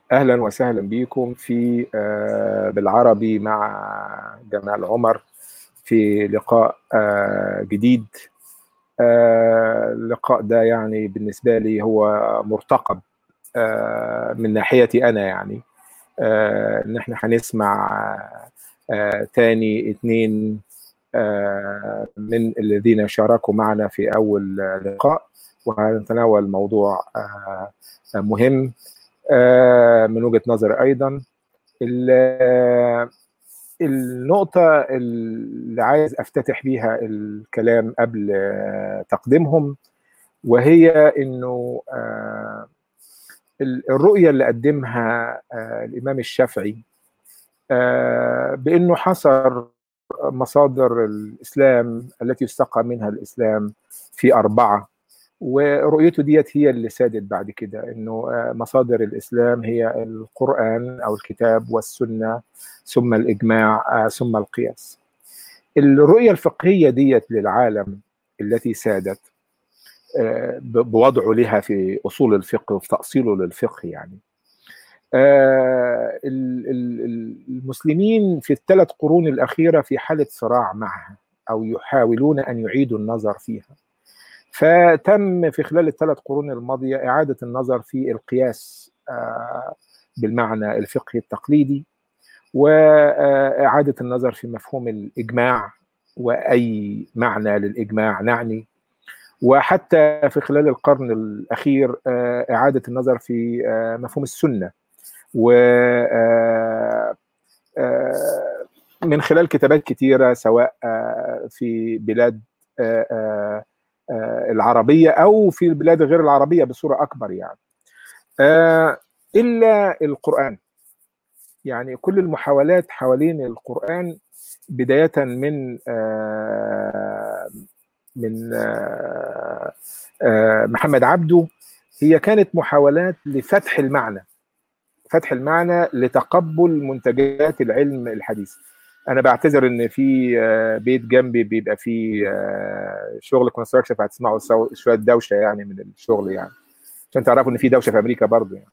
اهلا وسهلا بكم في آه، بالعربي مع جمال عمر في لقاء آه، جديد آه، اللقاء ده يعني بالنسبه لي هو مرتقب آه، من ناحيتي انا يعني آه، ان احنا هنسمع آه، تاني اتنين آه، من الذين شاركوا معنا في اول لقاء وهنتناول موضوع آه، مهم آه، من وجهة نظري أيضا ال- النقطة اللي عايز أفتتح بيها الكلام قبل آه، تقديمهم وهي إنه آه، ال- الرؤية اللي قدمها آه، الإمام الشافعي آه، بأنه حصر مصادر الإسلام التي يستقى منها الإسلام في أربعة ورؤيته ديت هي اللي سادت بعد كده انه آه، مصادر الاسلام هي القران او الكتاب والسنه ثم الاجماع آه، ثم القياس. الرؤيه الفقهيه ديت للعالم التي سادت آه، ب- بوضعه لها في اصول الفقه وفي تاصيله للفقه يعني. آه، ال- ال- ال- المسلمين في الثلاث قرون الاخيره في حاله صراع معها او يحاولون ان يعيدوا النظر فيها. فتم في خلال الثلاث قرون الماضية إعادة النظر في القياس آه، بالمعنى الفقهي التقليدي وإعادة النظر في مفهوم الإجماع وأي معنى للإجماع نعني وحتى في خلال القرن الأخير آه، إعادة النظر في آه، مفهوم السنة و آه، آه، من خلال كتابات كتيرة سواء آه، في بلاد آه، آه، آه، العربية أو في البلاد غير العربية بصورة أكبر يعني آه، إلا القرآن يعني كل المحاولات حوالين القرآن بداية من آه، من آه، آه، محمد عبده هي كانت محاولات لفتح المعنى فتح المعنى لتقبل منتجات العلم الحديث انا بعتذر ان في آه، بيت جنبي بيبقى فيه آه، شغل كونستراكشن فهتسمعوا سو- شويه دوشه يعني من الشغل يعني عشان تعرفوا ان في دوشه في امريكا برضه يعني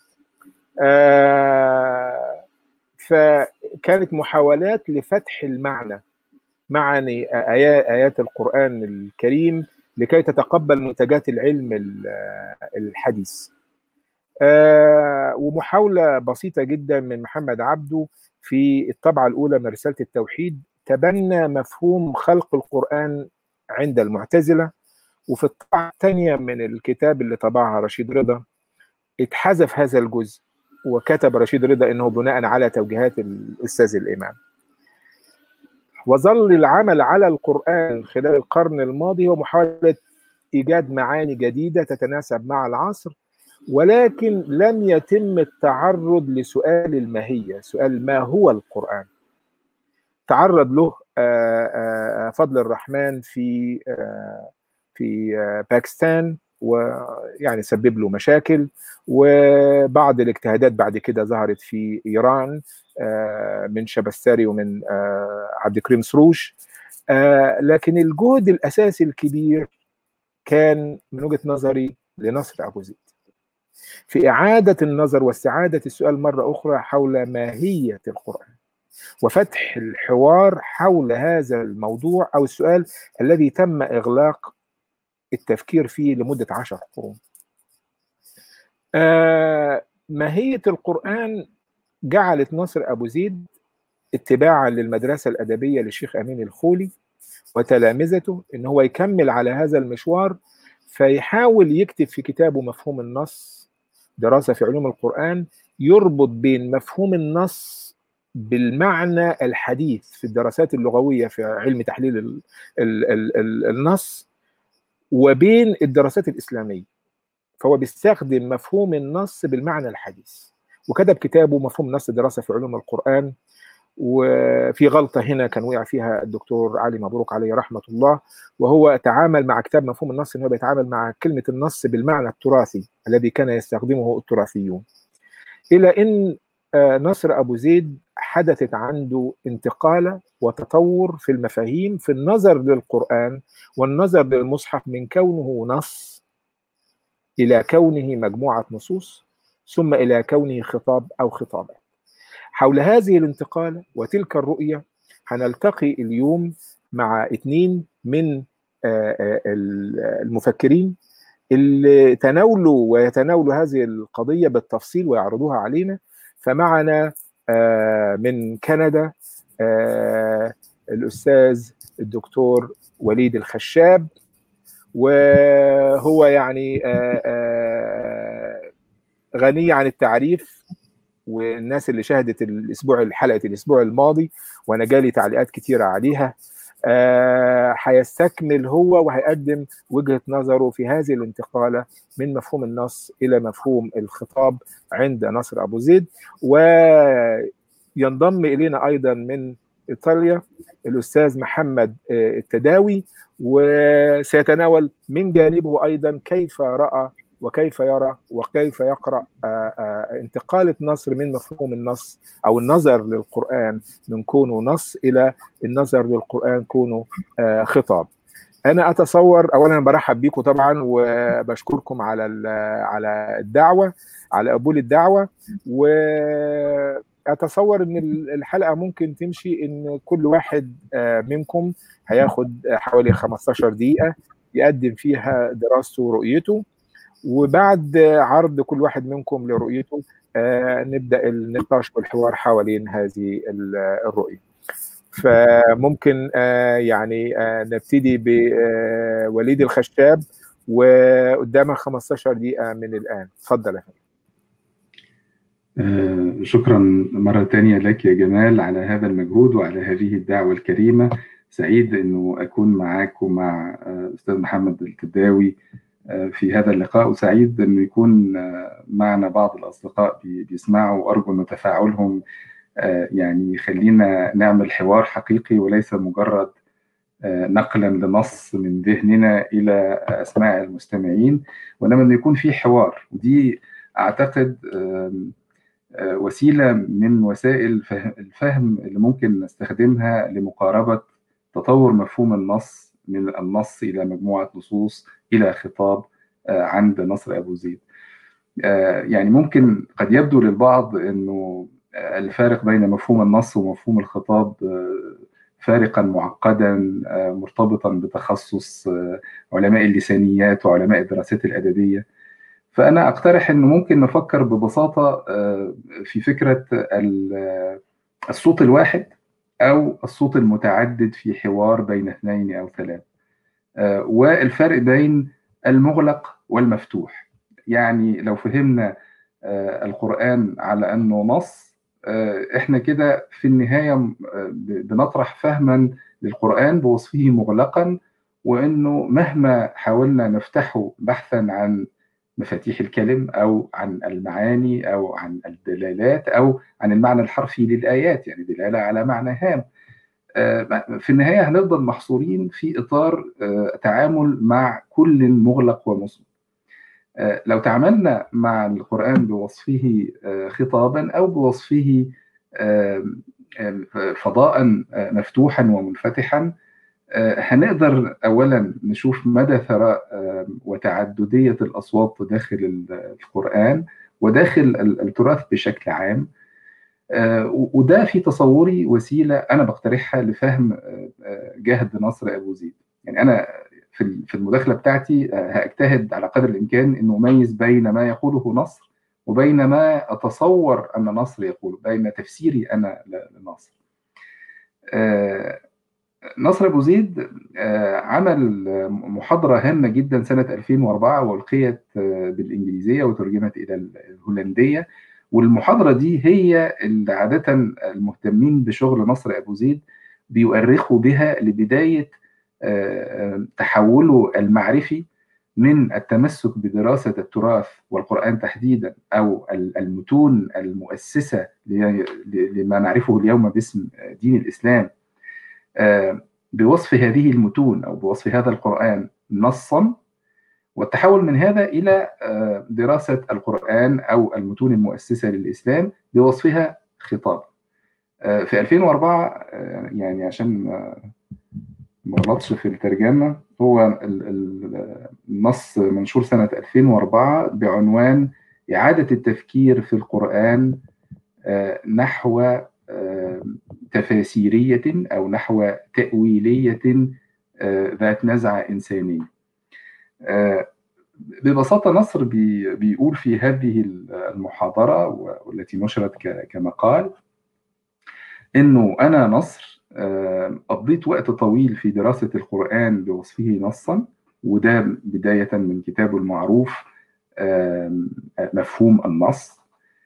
آه، فكانت محاولات لفتح المعنى معاني آيات آيات القرآن الكريم لكي تتقبل منتجات العلم ال- الحديث آه، ومحاولة بسيطة جدا من محمد عبده في الطبعة الأولى من رسالة التوحيد تبنى مفهوم خلق القرآن عند المعتزلة وفي الطبعة الثانية من الكتاب اللي طبعها رشيد رضا اتحذف هذا الجزء وكتب رشيد رضا انه بناء على توجيهات الاستاذ الامام وظل العمل على القران خلال القرن الماضي هو محاوله ايجاد معاني جديده تتناسب مع العصر ولكن لم يتم التعرض لسؤال الماهيه سؤال ما هو القران تعرض له آه، آه، فضل الرحمن في آه، في آه، باكستان ويعني سبب له مشاكل وبعض الاجتهادات بعد كده ظهرت في ايران آه، من شبستاري ومن آه، عبد الكريم سروش آه، لكن الجهد الاساسي الكبير كان من وجهه نظري لنصر ابو زيد في اعاده النظر واستعاده السؤال مره اخرى حول ماهيه القران وفتح الحوار حول هذا الموضوع او السؤال الذي تم اغلاق التفكير فيه لمده عشر قرون. آه ماهيه القران جعلت نصر ابو زيد اتباعا للمدرسه الادبيه للشيخ امين الخولي وتلامذته ان هو يكمل على هذا المشوار فيحاول يكتب في كتابه مفهوم النص دراسه في علوم القران يربط بين مفهوم النص بالمعنى الحديث في الدراسات اللغويه في علم تحليل ال ال ال ال النص وبين الدراسات الاسلاميه فهو بيستخدم مفهوم النص بالمعنى الحديث وكتب كتابه مفهوم النص دراسه في علوم القران وفي غلطه هنا كان وقع فيها الدكتور علي مبروك عليه رحمه الله وهو تعامل مع كتاب مفهوم النص ان هو بيتعامل مع كلمه النص بالمعنى التراثي الذي كان يستخدمه التراثيون الى ان آه، نصر ابو زيد حدثت عنده انتقاله وتطور في المفاهيم في النظر للقران والنظر للمصحف من كونه نص الى كونه مجموعه نصوص ثم إلى كونه خطاب أو خطابات حول هذه الانتقالة وتلك الرؤية هنلتقي اليوم مع اثنين من المفكرين اللي تناولوا ويتناولوا هذه القضية بالتفصيل ويعرضوها علينا فمعنا من كندا الأستاذ الدكتور وليد الخشاب وهو يعني غني عن التعريف والناس اللي شاهدت الاسبوع حلقه الاسبوع الماضي وانا جالي تعليقات كتيره عليها هيستكمل هو وهيقدم وجهه نظره في هذه الانتقاله من مفهوم النص الى مفهوم الخطاب عند نصر ابو زيد وينضم الينا ايضا من ايطاليا الاستاذ محمد التداوي وسيتناول من جانبه ايضا كيف راى وكيف يرى وكيف يقرا انتقاله نصر من مفهوم النص او النظر للقران من كونه نص الى النظر للقران كونه خطاب. انا اتصور اولا برحب بيكم طبعا وبشكركم على على الدعوه على قبول الدعوه و اتصور ان الحلقه ممكن تمشي ان كل واحد منكم هياخد حوالي 15 دقيقه يقدم فيها دراسته ورؤيته وبعد عرض كل واحد منكم لرؤيته نبدا النقاش والحوار حوالين هذه الرؤيه فممكن يعني نبتدي بوليد الخشاب وقدامك 15 دقيقه من الان اتفضل يا فندم آه شكرا مرة تانية لك يا جمال على هذا المجهود وعلى هذه الدعوة الكريمة سعيد أنه أكون معك ومع آه أستاذ محمد الكداوي آه في هذا اللقاء وسعيد أنه يكون معنا بعض الأصدقاء بيسمعوا وأرجو أن تفاعلهم يعني يخلينا نعمل حوار حقيقي وليس مجرد نقلا لنص من ذهننا إلى أسماع المستمعين وإنما أنه يكون في حوار ودي أعتقد وسيله من وسائل الفهم اللي ممكن نستخدمها لمقاربه تطور مفهوم النص من النص الى مجموعه نصوص الى خطاب عند نصر ابو زيد. يعني ممكن قد يبدو للبعض انه الفارق بين مفهوم النص ومفهوم الخطاب فارقا معقدا مرتبطا بتخصص علماء اللسانيات وعلماء الدراسات الادبيه. فأنا أقترح أنه ممكن نفكر ببساطة في فكرة الصوت الواحد أو الصوت المتعدد في حوار بين اثنين أو ثلاث والفرق بين المغلق والمفتوح يعني لو فهمنا القرآن على أنه نص إحنا كده في النهاية بنطرح فهما للقرآن بوصفه مغلقا وأنه مهما حاولنا نفتحه بحثا عن مفاتيح الكلم او عن المعاني او عن الدلالات او عن المعنى الحرفي للايات يعني دلاله على معنى هام في النهايه هنفضل محصورين في اطار تعامل مع كل مغلق ومصمت لو تعاملنا مع القران بوصفه خطابا او بوصفه فضاء مفتوحا ومنفتحا هنقدر اولا نشوف مدى ثراء وتعدديه الاصوات داخل القران وداخل التراث بشكل عام وده في تصوري وسيله انا بقترحها لفهم جهد نصر ابو زيد يعني انا في المداخله بتاعتي هاجتهد على قدر الامكان انه اميز بين ما يقوله نصر وبين ما اتصور ان نصر يقوله بين تفسيري انا لنصر نصر ابو زيد عمل محاضره هامه جدا سنه 2004 والقيت بالانجليزيه وترجمت الى الهولنديه والمحاضره دي هي اللي عاده المهتمين بشغل نصر ابو زيد بيؤرخوا بها لبدايه تحوله المعرفي من التمسك بدراسه التراث والقران تحديدا او المتون المؤسسه لما نعرفه اليوم باسم دين الاسلام بوصف هذه المتون او بوصف هذا القران نصا والتحول من هذا الى دراسه القران او المتون المؤسسه للاسلام بوصفها خطاب. في 2004 يعني عشان ما غلطش في الترجمه هو النص منشور سنه 2004 بعنوان إعادة التفكير في القرآن نحو تفاسيرية أو نحو تأويلية ذات نزعة إنسانية ببساطة نصر بيقول في هذه المحاضرة والتي نشرت كمقال إنه أنا نصر قضيت وقت طويل في دراسة القرآن بوصفه نصا وده بداية من كتابه المعروف مفهوم النص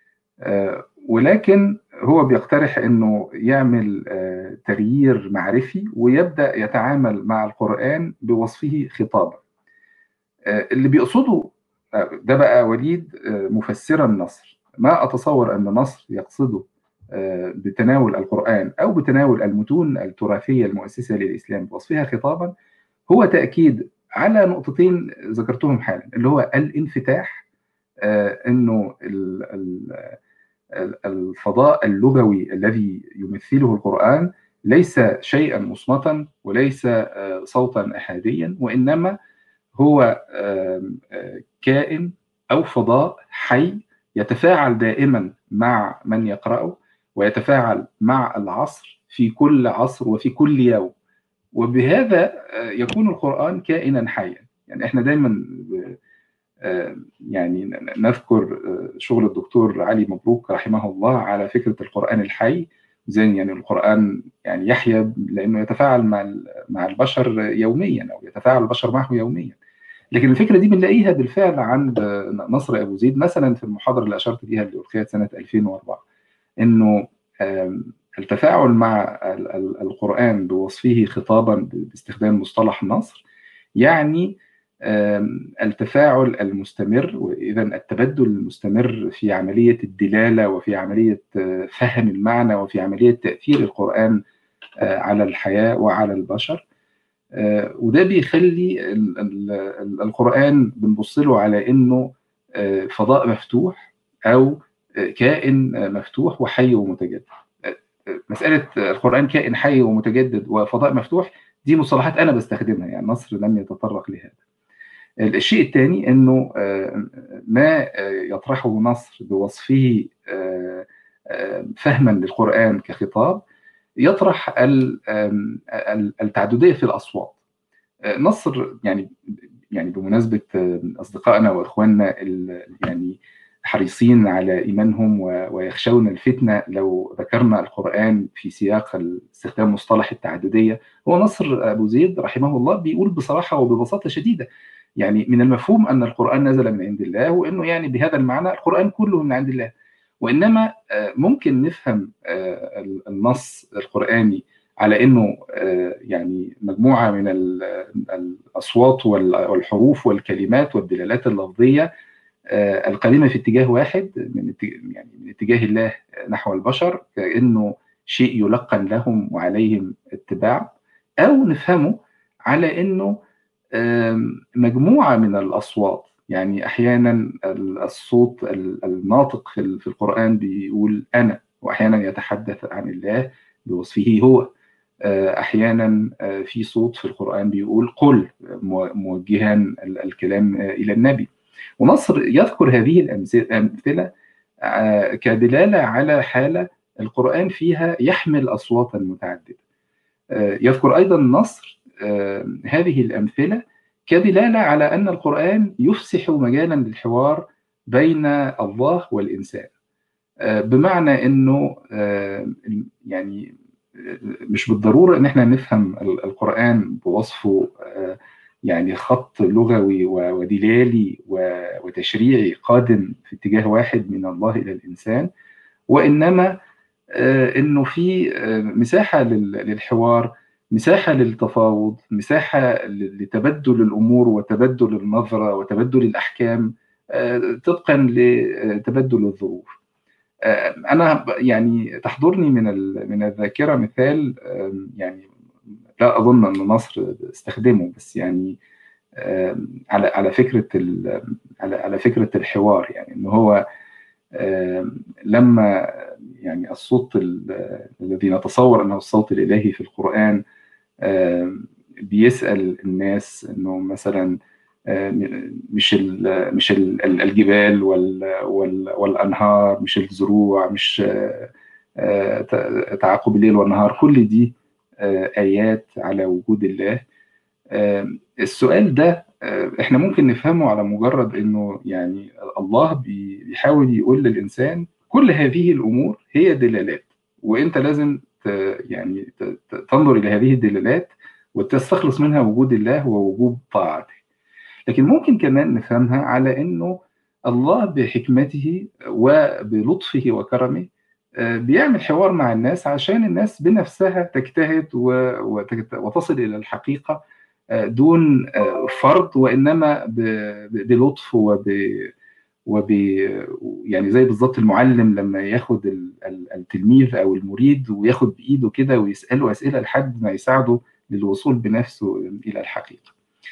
ولكن هو بيقترح انه يعمل تغيير معرفي ويبدا يتعامل مع القران بوصفه خطابا اللي بيقصده ده بقى وليد مفسرا النصر ما اتصور ان نصر يقصده بتناول القران او بتناول المتون التراثيه المؤسسه للاسلام بوصفها خطابا هو تاكيد على نقطتين ذكرتهم حالا اللي هو الانفتاح انه الفضاء اللغوي الذي يمثله القرآن ليس شيئا مصمتا وليس صوتا أحاديا وإنما هو كائن أو فضاء حي يتفاعل دائما مع من يقرأه ويتفاعل مع العصر في كل عصر وفي كل يوم وبهذا يكون القرآن كائنا حيا يعني احنا دايما يعني نذكر شغل الدكتور علي مبروك رحمه الله على فكره القران الحي زي يعني القران يعني يحيا لانه يتفاعل مع مع البشر يوميا او يتفاعل البشر معه يوميا لكن الفكره دي بنلاقيها بالفعل عند نصر ابو زيد مثلا في المحاضره اللي اشرت ليها اللي القيت سنه 2004 انه التفاعل مع القران بوصفه خطابا باستخدام مصطلح نصر يعني التفاعل المستمر واذا التبدل المستمر في عمليه الدلاله وفي عمليه فهم المعنى وفي عمليه تاثير القران على الحياه وعلى البشر وده بيخلي القران بنبص له على انه فضاء مفتوح او كائن مفتوح وحي ومتجدد مساله القران كائن حي ومتجدد وفضاء مفتوح دي مصطلحات انا بستخدمها يعني نصر لم يتطرق لهذا الشيء الثاني انه ما يطرحه نصر بوصفه فهما للقران كخطاب يطرح التعدديه في الاصوات نصر يعني يعني بمناسبه اصدقائنا واخواننا يعني حريصين على ايمانهم ويخشون الفتنه لو ذكرنا القران في سياق استخدام مصطلح التعدديه هو نصر ابو زيد رحمه الله بيقول بصراحه وببساطه شديده يعني من المفهوم ان القران نزل من عند الله وانه يعني بهذا المعنى القران كله من عند الله وانما ممكن نفهم النص القراني على انه يعني مجموعه من الاصوات والحروف والكلمات والدلالات اللفظيه القادمه في اتجاه واحد من يعني من اتجاه الله نحو البشر كانه شيء يلقن لهم وعليهم اتباع او نفهمه على انه مجموعه من الاصوات يعني احيانا الصوت الناطق في القران بيقول انا واحيانا يتحدث عن الله بوصفه هو احيانا في صوت في القران بيقول قل موجها الكلام الى النبي ونصر يذكر هذه الامثله كدلاله على حاله القران فيها يحمل اصواتا متعدده يذكر ايضا نصر هذه الامثله كدلاله على ان القران يفسح مجالا للحوار بين الله والانسان بمعنى انه يعني مش بالضروره ان احنا نفهم القران بوصفه يعني خط لغوي ودلالي وتشريعي قادم في اتجاه واحد من الله الى الانسان وانما انه في مساحه للحوار مساحه للتفاوض مساحه لتبدل الامور وتبدل النظره وتبدل الاحكام طبقا لتبدل الظروف انا يعني تحضرني من من الذاكره مثال يعني لا اظن ان مصر استخدمه بس يعني على على فكره على على فكره الحوار يعني ان هو لما يعني الصوت الذي نتصور انه الصوت الالهي في القران بيسال الناس انه مثلا مش ال مش ال الجبال وال وال والانهار مش الزروع مش تعاقب الليل والنهار كل دي ايات على وجود الله السؤال ده احنا ممكن نفهمه على مجرد انه يعني الله بيحاول يقول للانسان كل هذه الامور هي دلالات وانت لازم يعني تنظر الى هذه الدلالات وتستخلص منها وجود الله ووجوب طاعته لكن ممكن كمان نفهمها على انه الله بحكمته وبلطفه وكرمه بيعمل حوار مع الناس عشان الناس بنفسها تجتهد وتصل الى الحقيقه دون فرض وانما بلطف وب وب يعني زي بالظبط المعلم لما ياخد التلميذ او المريد وياخد بايده كده ويساله اسئله لحد ما يساعده للوصول بنفسه الى الحقيقه.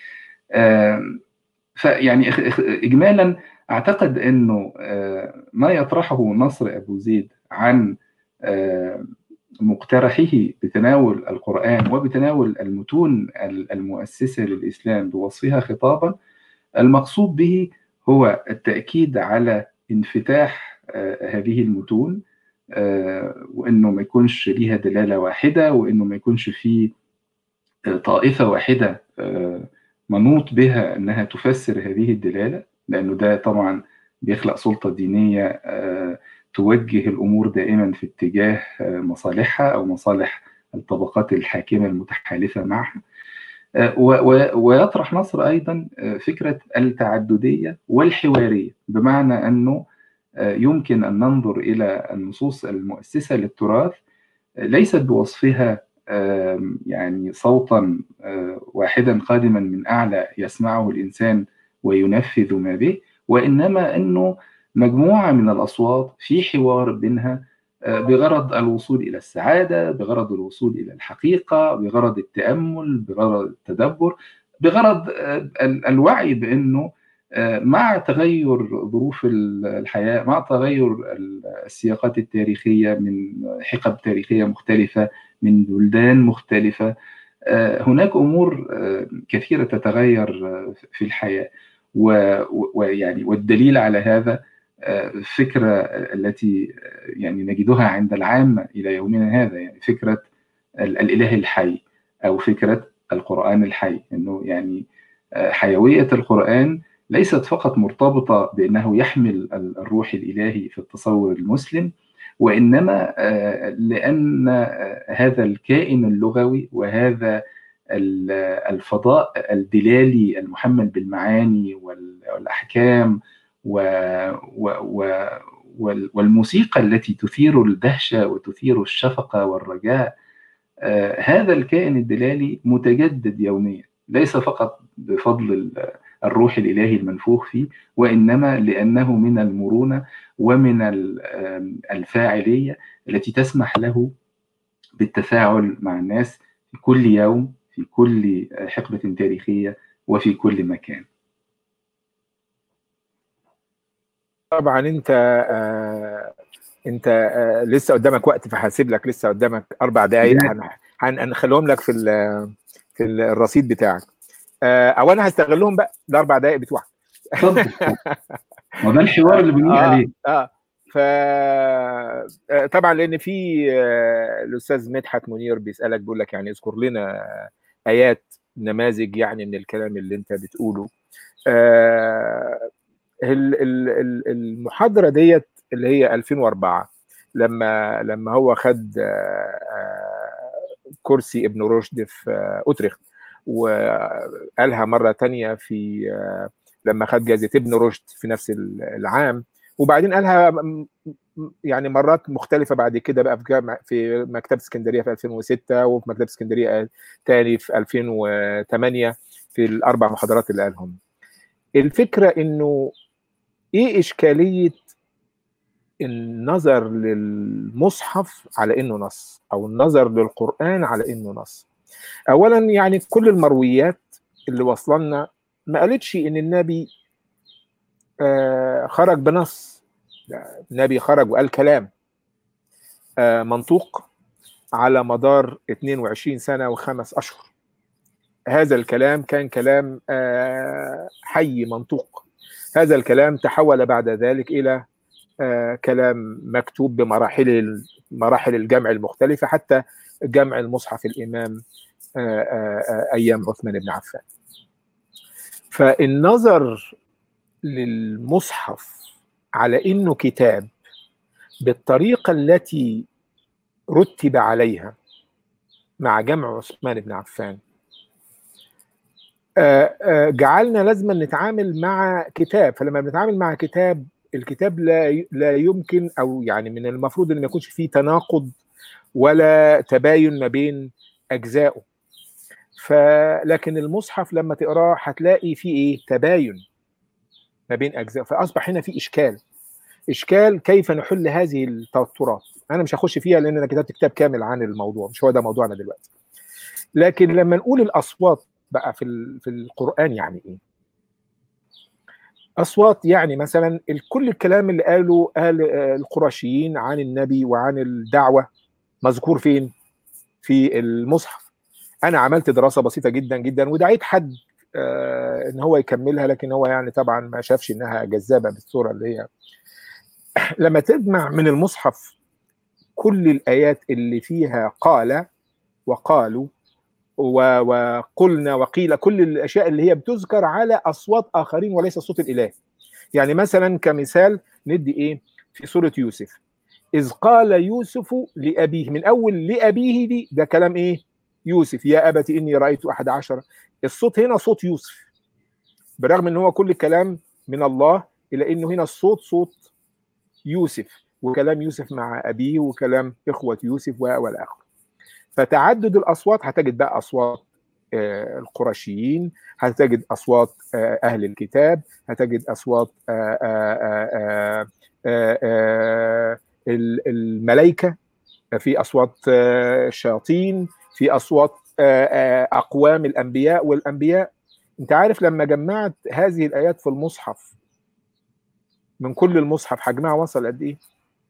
فيعني اجمالا اعتقد انه ما يطرحه نصر ابو زيد عن مقترحه بتناول القرآن وبتناول المتون المؤسسة للإسلام بوصفها خطابا المقصود به هو التأكيد على انفتاح هذه المتون وإنه ما يكونش ليها دلالة واحدة وإنه ما يكونش فيه طائفة واحدة منوط بها أنها تفسر هذه الدلالة لأنه ده طبعا بيخلق سلطة دينية توجه الامور دائما في اتجاه مصالحها او مصالح الطبقات الحاكمه المتحالفه معها ويطرح نصر ايضا فكره التعدديه والحواريه بمعنى انه يمكن ان ننظر الى النصوص المؤسسه للتراث ليست بوصفها يعني صوتا واحدا قادما من اعلى يسمعه الانسان وينفذ ما به وانما انه مجموعة من الأصوات في حوار بينها بغرض الوصول إلى السعادة بغرض الوصول إلى الحقيقة بغرض التأمل بغرض التدبر بغرض الوعي بأنه مع تغير ظروف الحياة مع تغير السياقات التاريخية من حقب تاريخية مختلفة من بلدان مختلفة هناك أمور كثيرة تتغير في الحياة ويعني والدليل على هذا الفكرة التي يعني نجدها عند العامة إلى يومنا هذا يعني فكرة الإله الحي أو فكرة القرآن الحي إنه يعني حيوية القرآن ليست فقط مرتبطة بأنه يحمل الروح الإلهي في التصور المسلم وإنما لأن هذا الكائن اللغوي وهذا الفضاء الدلالي المحمل بالمعاني والأحكام و و و والموسيقى التي تثير الدهشة وتثير الشفقة والرجاء آه هذا الكائن الدلالي متجدد يوميا ليس فقط بفضل الروح الإلهي المنفوخ فيه وإنما لأنه من المرونة ومن الفاعلية التي تسمح له بالتفاعل مع الناس في كل يوم في كل حقبة تاريخية وفي كل مكان طبعا انت آه انت آه لسه قدامك وقت فهسيب لك لسه قدامك اربع دقائق هنخليهم لك في في الرصيد بتاعك آه او انا هستغلهم بقى الاربع دقائق بتوعك اتفضل ما ده الحوار اللي بنقول عليه اه ف طبعا لان في الاستاذ مدحت منير بيسالك بيقول لك يعني اذكر لنا ايات نماذج يعني من الكلام اللي انت بتقوله آه المحاضره ديت اللي هي 2004 لما لما هو خد كرسي ابن رشد في اوتريخت وقالها مره تانية في لما خد جائزه ابن رشد في نفس العام وبعدين قالها يعني مرات مختلفة بعد كده بقى في في مكتبة اسكندرية في 2006 وفي مكتبة اسكندرية تاني في 2008 في الأربع محاضرات اللي قالهم. الفكرة إنه إيه إشكالية النظر للمصحف على إنه نص أو النظر للقرآن على إنه نص. أولا يعني كل المرويات اللي وصلنا ما قالتش إن النبي آه خرج بنص النبي خرج وقال كلام آه منطوق على مدار 22 سنة وخمس أشهر هذا الكلام كان كلام حي منطوق هذا الكلام تحول بعد ذلك الى كلام مكتوب بمراحل مراحل الجمع المختلفه حتى جمع المصحف الامام ايام عثمان بن عفان فالنظر للمصحف على انه كتاب بالطريقه التي رتب عليها مع جمع عثمان بن عفان جعلنا لازم نتعامل مع كتاب فلما بنتعامل مع كتاب الكتاب لا لا يمكن او يعني من المفروض ان ما يكونش فيه تناقض ولا تباين ما بين اجزائه فلكن المصحف لما تقراه هتلاقي فيه ايه تباين ما بين اجزاء فاصبح هنا في اشكال اشكال كيف نحل هذه التوترات انا مش هخش فيها لان انا كتبت كتاب كامل عن الموضوع مش هو ده موضوعنا دلوقتي لكن لما نقول الاصوات بقى في في القران يعني ايه اصوات يعني مثلا كل الكلام اللي قاله قال القرشيين عن النبي وعن الدعوه مذكور فين في المصحف انا عملت دراسه بسيطه جدا جدا ودعيت حد آه ان هو يكملها لكن هو يعني طبعا ما شافش انها جذابه بالصوره اللي هي لما تجمع من المصحف كل الايات اللي فيها قال وقالوا وقلنا وقيل كل الاشياء اللي هي بتذكر على اصوات اخرين وليس صوت الاله يعني مثلا كمثال ندي ايه في سوره يوسف اذ قال يوسف لابيه من اول لابيه دي ده كلام ايه يوسف يا ابت اني رايت احد عشر الصوت هنا صوت يوسف بالرغم ان هو كل الكلام من الله الا انه هنا الصوت صوت يوسف وكلام يوسف مع ابيه وكلام اخوه يوسف والى اخره فتعدد الاصوات هتجد بقى اصوات آه القرشيين هتجد اصوات آه اهل الكتاب هتجد اصوات آه الملائكه في اصوات الشياطين في اصوات اقوام الانبياء والانبياء انت عارف لما جمعت هذه الايات في المصحف من كل المصحف حجمها وصل قد ايه؟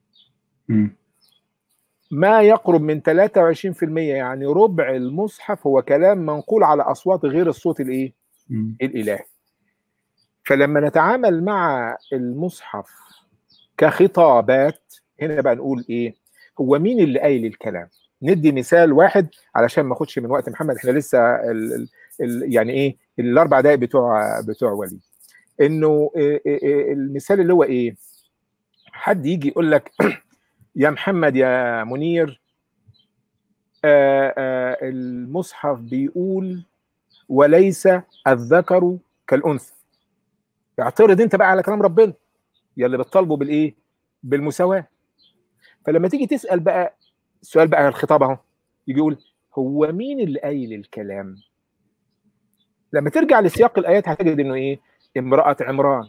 ما يقرب من 23% يعني ربع المصحف هو كلام منقول على اصوات غير الصوت الايه؟ الالهي. فلما نتعامل مع المصحف كخطابات هنا بقى نقول ايه؟ هو مين اللي قايل الكلام؟ ندي مثال واحد علشان ما اخدش من وقت محمد احنا لسه ال ال يعني ايه الاربع دقائق بتوع بتوع وليد. انه المثال اللي هو ايه؟ حد يجي يقول لك يا محمد يا منير آآ آآ المصحف بيقول وليس الذكر كالانثى اعترض انت بقى على كلام ربنا يا اللي بتطالبه بالايه بالمساواه فلما تيجي تسال بقى السؤال بقى الخطاب اهو يجي يقول هو مين اللي قايل الكلام لما ترجع لسياق الايات هتجد انه ايه امراه عمران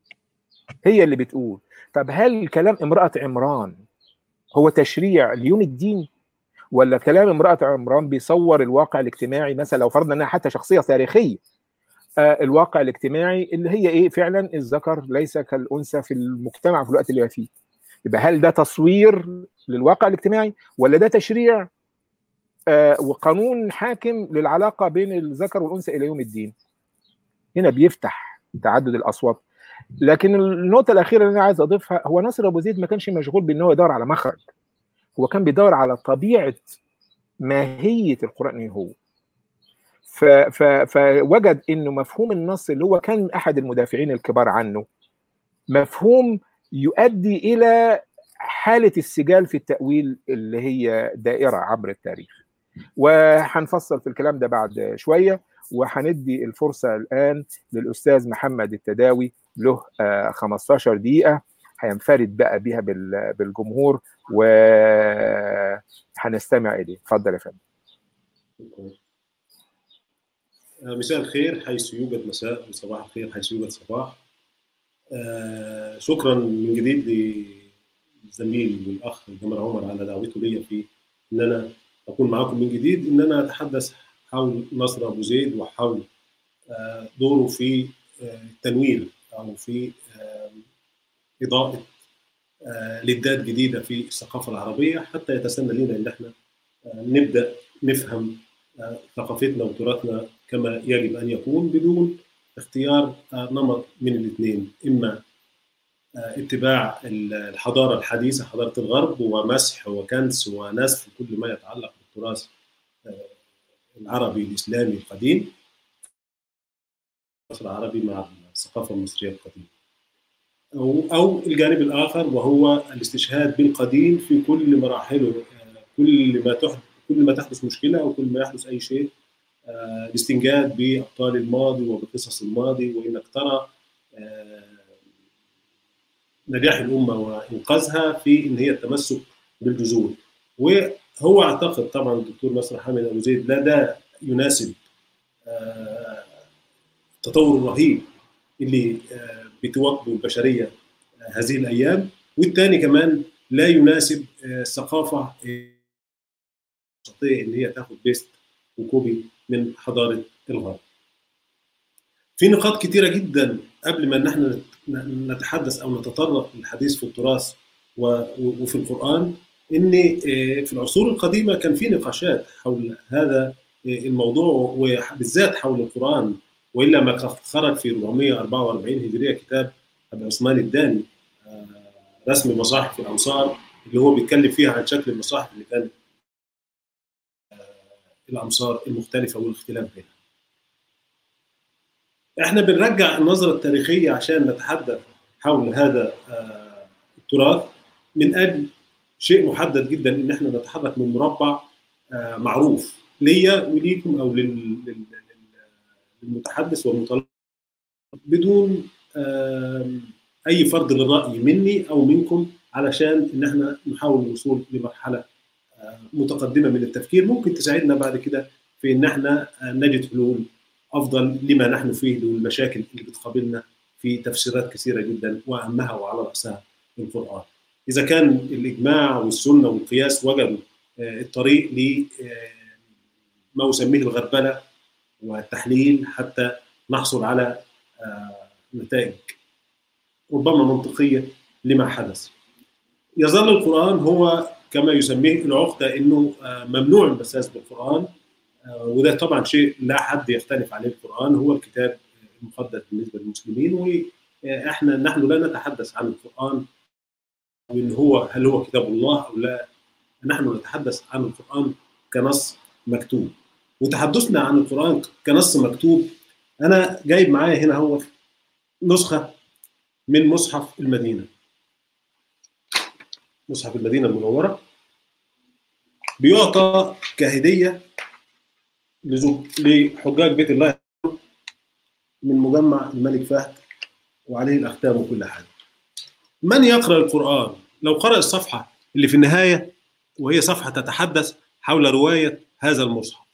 هي اللي بتقول طب هل كلام امراه عمران هو تشريع ليوم الدين ولا كلام امرأة عمران بيصور الواقع الاجتماعي مثلا لو فرضنا انها حتى شخصية تاريخية آه الواقع الاجتماعي اللي هي ايه فعلا الذكر ليس كالأنثى في المجتمع في الوقت اللي هو فيه يبقى هل ده تصوير للواقع الاجتماعي ولا ده تشريع آه وقانون حاكم للعلاقة بين الذكر والأنثى إلى يوم الدين هنا بيفتح تعدد الأصوات لكن النقطة الأخيرة اللي أنا عايز أضيفها هو ناصر أبو زيد ما كانش مشغول بأن هو يدور على مخرج هو كان بيدور على طبيعة ماهية القرآن إيه هو ف ف فوجد أنه مفهوم النص اللي هو كان أحد المدافعين الكبار عنه مفهوم يؤدي إلى حالة السجال في التأويل اللي هي دائرة عبر التاريخ وهنفصل في الكلام ده بعد شوية وهندي الفرصة الآن للأستاذ محمد التداوي له 15 دقيقة هينفرد بقى بيها بالجمهور وهنستمع إليه اتفضل يا فندم مساء الخير حيث يوجد مساء وصباح الخير حيث يوجد صباح آه شكرا من جديد للزميل والاخ جمال عمر على دعوته لي في ان انا اكون معاكم من جديد ان انا اتحدث حول نصر ابو زيد وحول آه دوره في التنوير او في اضاءه لدات جديده في الثقافه العربيه حتى يتسنى لنا ان احنا نبدا نفهم ثقافتنا وتراثنا كما يجب ان يكون بدون اختيار نمط من الاثنين اما اتباع الحضاره الحديثه حضاره الغرب ومسح وكنس ونسف كل ما يتعلق بالتراث العربي الاسلامي القديم العربي مع الثقافه المصريه القديمه او او الجانب الاخر وهو الاستشهاد بالقديم في كل مراحله كل ما تحدث كل ما تحدث مشكله او كل ما يحدث اي شيء الاستنجاد بابطال الماضي وبقصص الماضي وانك ترى نجاح الامه وانقاذها في ان هي التمسك بالجذور وهو اعتقد طبعا الدكتور نصر حامد ابو زيد لا ده يناسب التطور الرهيب اللي بتواكبه البشريه هذه الايام والثاني كمان لا يناسب الثقافه تستطيع ان هي تاخد بيست وكوبي من حضاره الغرب. في نقاط كثيره جدا قبل ما نحن نتحدث او نتطرق للحديث في التراث وفي القران ان في العصور القديمه كان في نقاشات حول هذا الموضوع وبالذات حول القران والا ما خرج في 444 هجريه كتاب ابي عثمان الداني رسم مصاحف الامصار اللي هو بيتكلم فيها عن شكل المصاحف اللي كانت الامصار المختلفه والاختلاف بينها. احنا بنرجع النظره التاريخيه عشان نتحدث حول هذا التراث من اجل شيء محدد جدا ان احنا نتحرك من مربع معروف ليا وليكم او للمتحدث والمتلقي بدون اي فرض للراي مني او منكم علشان ان احنا نحاول الوصول لمرحله متقدمه من التفكير ممكن تساعدنا بعد كده في ان احنا نجد حلول افضل لما نحن فيه للمشاكل اللي بتقابلنا في تفسيرات كثيره جدا واهمها وعلى راسها القران. اذا كان الاجماع والسنه والقياس وجدوا الطريق لما يسميه الغربله والتحليل حتى نحصل على نتائج ربما منطقيه لما حدث. يظل القران هو كما يسميه العقده انه ممنوع المساس بالقران وده طبعا شيء لا حد يختلف عليه القران هو الكتاب المقدس بالنسبه للمسلمين واحنا نحن لا نتحدث عن القران وان هو هل هو كتاب الله او لا نحن نتحدث عن القران كنص مكتوب وتحدثنا عن القران كنص مكتوب انا جايب معايا هنا هو نسخه من مصحف المدينه مصحف المدينه المنوره بيعطى كهديه لحجاج بيت الله من مجمع الملك فهد وعليه الاختام وكل حاجه. من يقرا القران لو قرا الصفحه اللي في النهايه وهي صفحه تتحدث حول روايه هذا المصحف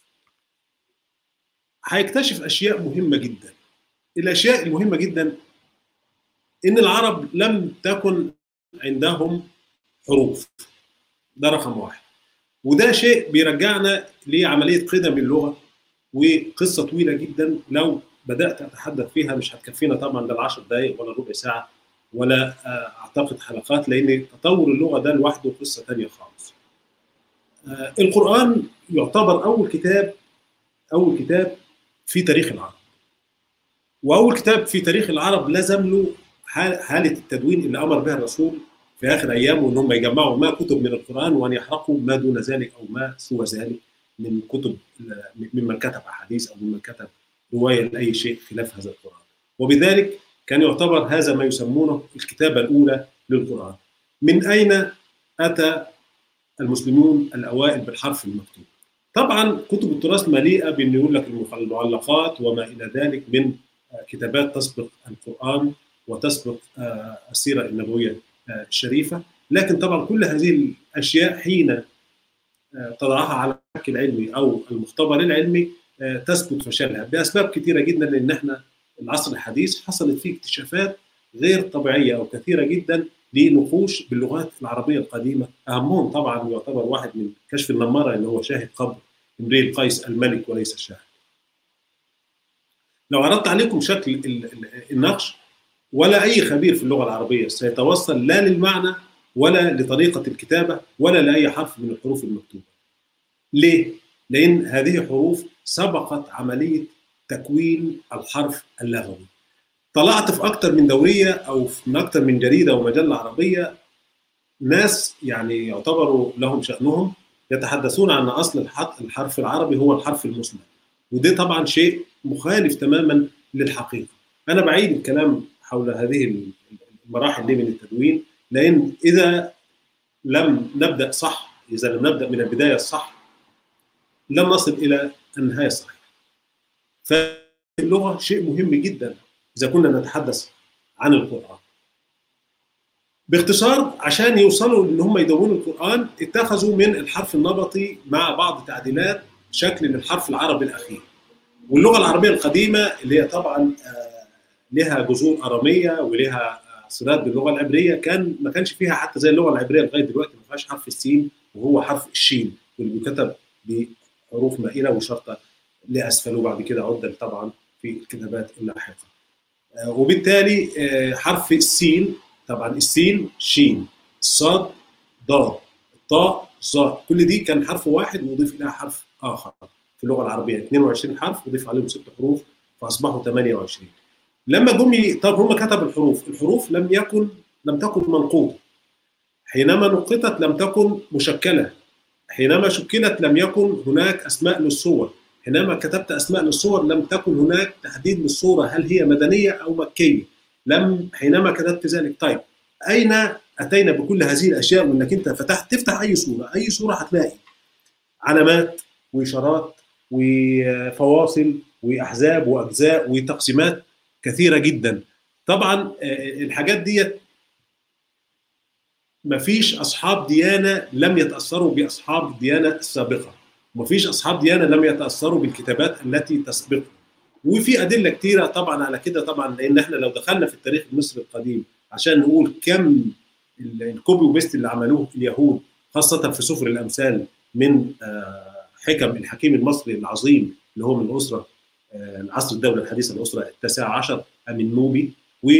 هيكتشف اشياء مهمه جدا. الاشياء المهمه جدا ان العرب لم تكن عندهم حروف ده رقم واحد وده شيء بيرجعنا لعمليه قدم اللغه وقصه طويله جدا لو بدات اتحدث فيها مش هتكفينا طبعا لا 10 دقائق ولا ربع ساعه ولا اعتقد حلقات لان تطور اللغه ده لوحده قصه ثانيه خالص. القران يعتبر اول كتاب اول كتاب في تاريخ العرب. واول كتاب في تاريخ العرب لزم له حاله التدوين اللي امر بها الرسول في اخر ايامه ان هم يجمعوا ما كتب من القران وان يحرقوا ما دون ذلك او ما سوى ذلك من كتب ممن كتب احاديث او ممن كتب روايه لاي شيء خلاف هذا القران. وبذلك كان يعتبر هذا ما يسمونه الكتابه الاولى للقران. من اين اتى المسلمون الاوائل بالحرف المكتوب؟ طبعا كتب التراث مليئه بان يقول لك المعلقات وما الى ذلك من كتابات تسبق القران وتسبق السيره النبويه الشريفه لكن طبعا كل هذه الاشياء حين تضعها على الحك العلمي او المختبر العلمي تثبت فشلها باسباب كثيره جدا لان احنا العصر الحديث حصلت فيه اكتشافات غير طبيعيه او كثيره جدا لنقوش باللغات العربيه القديمه اهمهم طبعا يعتبر واحد من كشف النماره اللي هو شاهد قبر امرئ القيس الملك وليس الشاهد. لو عرضت عليكم شكل النقش ولا اي خبير في اللغه العربيه سيتوصل لا للمعنى ولا لطريقه الكتابه ولا لاي حرف من الحروف المكتوبه. ليه؟ لان هذه حروف سبقت عمليه تكوين الحرف اللغوي طلعت في اكثر من دوريه او في اكثر من جريده ومجله عربيه ناس يعني يعتبروا لهم شانهم يتحدثون عن اصل الحرف العربي هو الحرف المسلم وده طبعا شيء مخالف تماما للحقيقه انا بعيد الكلام حول هذه المراحل دي من التدوين لان اذا لم نبدا صح اذا لم نبدا من البدايه الصح لن نصل الى النهايه الصحيحه فاللغه شيء مهم جدا اذا كنا نتحدث عن القران باختصار عشان يوصلوا ان هم يدونوا القران اتخذوا من الحرف النبطي مع بعض تعديلات شكل للحرف العربي الاخير واللغه العربيه القديمه اللي هي طبعا لها جذور اراميه ولها صلات باللغه العبريه كان ما كانش فيها حتى زي اللغه العبريه لغايه دلوقتي ما فيهاش حرف السين وهو حرف الشين واللي بيكتب بحروف مائله وشرطه لاسفل وبعد كده عدل طبعا في الكتابات اللاحقه وبالتالي حرف السين طبعا السين شين الصاد ضاد الطاء ظاء كل دي كان حرف واحد وضيف اليها حرف اخر في اللغه العربيه 22 حرف وضيف عليهم ست حروف فاصبحوا 28 لما جم طب هم كتبوا الحروف الحروف لم يكن لم تكن منقوطه حينما نقطت لم تكن مشكله حينما شكلت لم يكن هناك اسماء للصور حينما كتبت اسماء للصور لم تكن هناك تحديد للصوره هل هي مدنيه او مكيه لم حينما كتبت ذلك طيب اين اتينا بكل هذه الاشياء وانك انت فتحت تفتح اي صوره اي صوره هتلاقي علامات واشارات وفواصل واحزاب واجزاء وتقسيمات كثيره جدا طبعا الحاجات ديت مفيش اصحاب ديانه لم يتاثروا باصحاب الديانه السابقه مفيش اصحاب ديانه لم يتاثروا بالكتابات التي تسبقه وفي ادله كثيره طبعا على كده طبعا لان احنا لو دخلنا في التاريخ المصري القديم عشان نقول كم الكوبي وبيست اللي عملوه اليهود خاصه في سفر الامثال من حكم الحكيم المصري العظيم اللي هو من الاسره العصر الدوله الحديثه الاسره التاسعه عشر امين نوبي و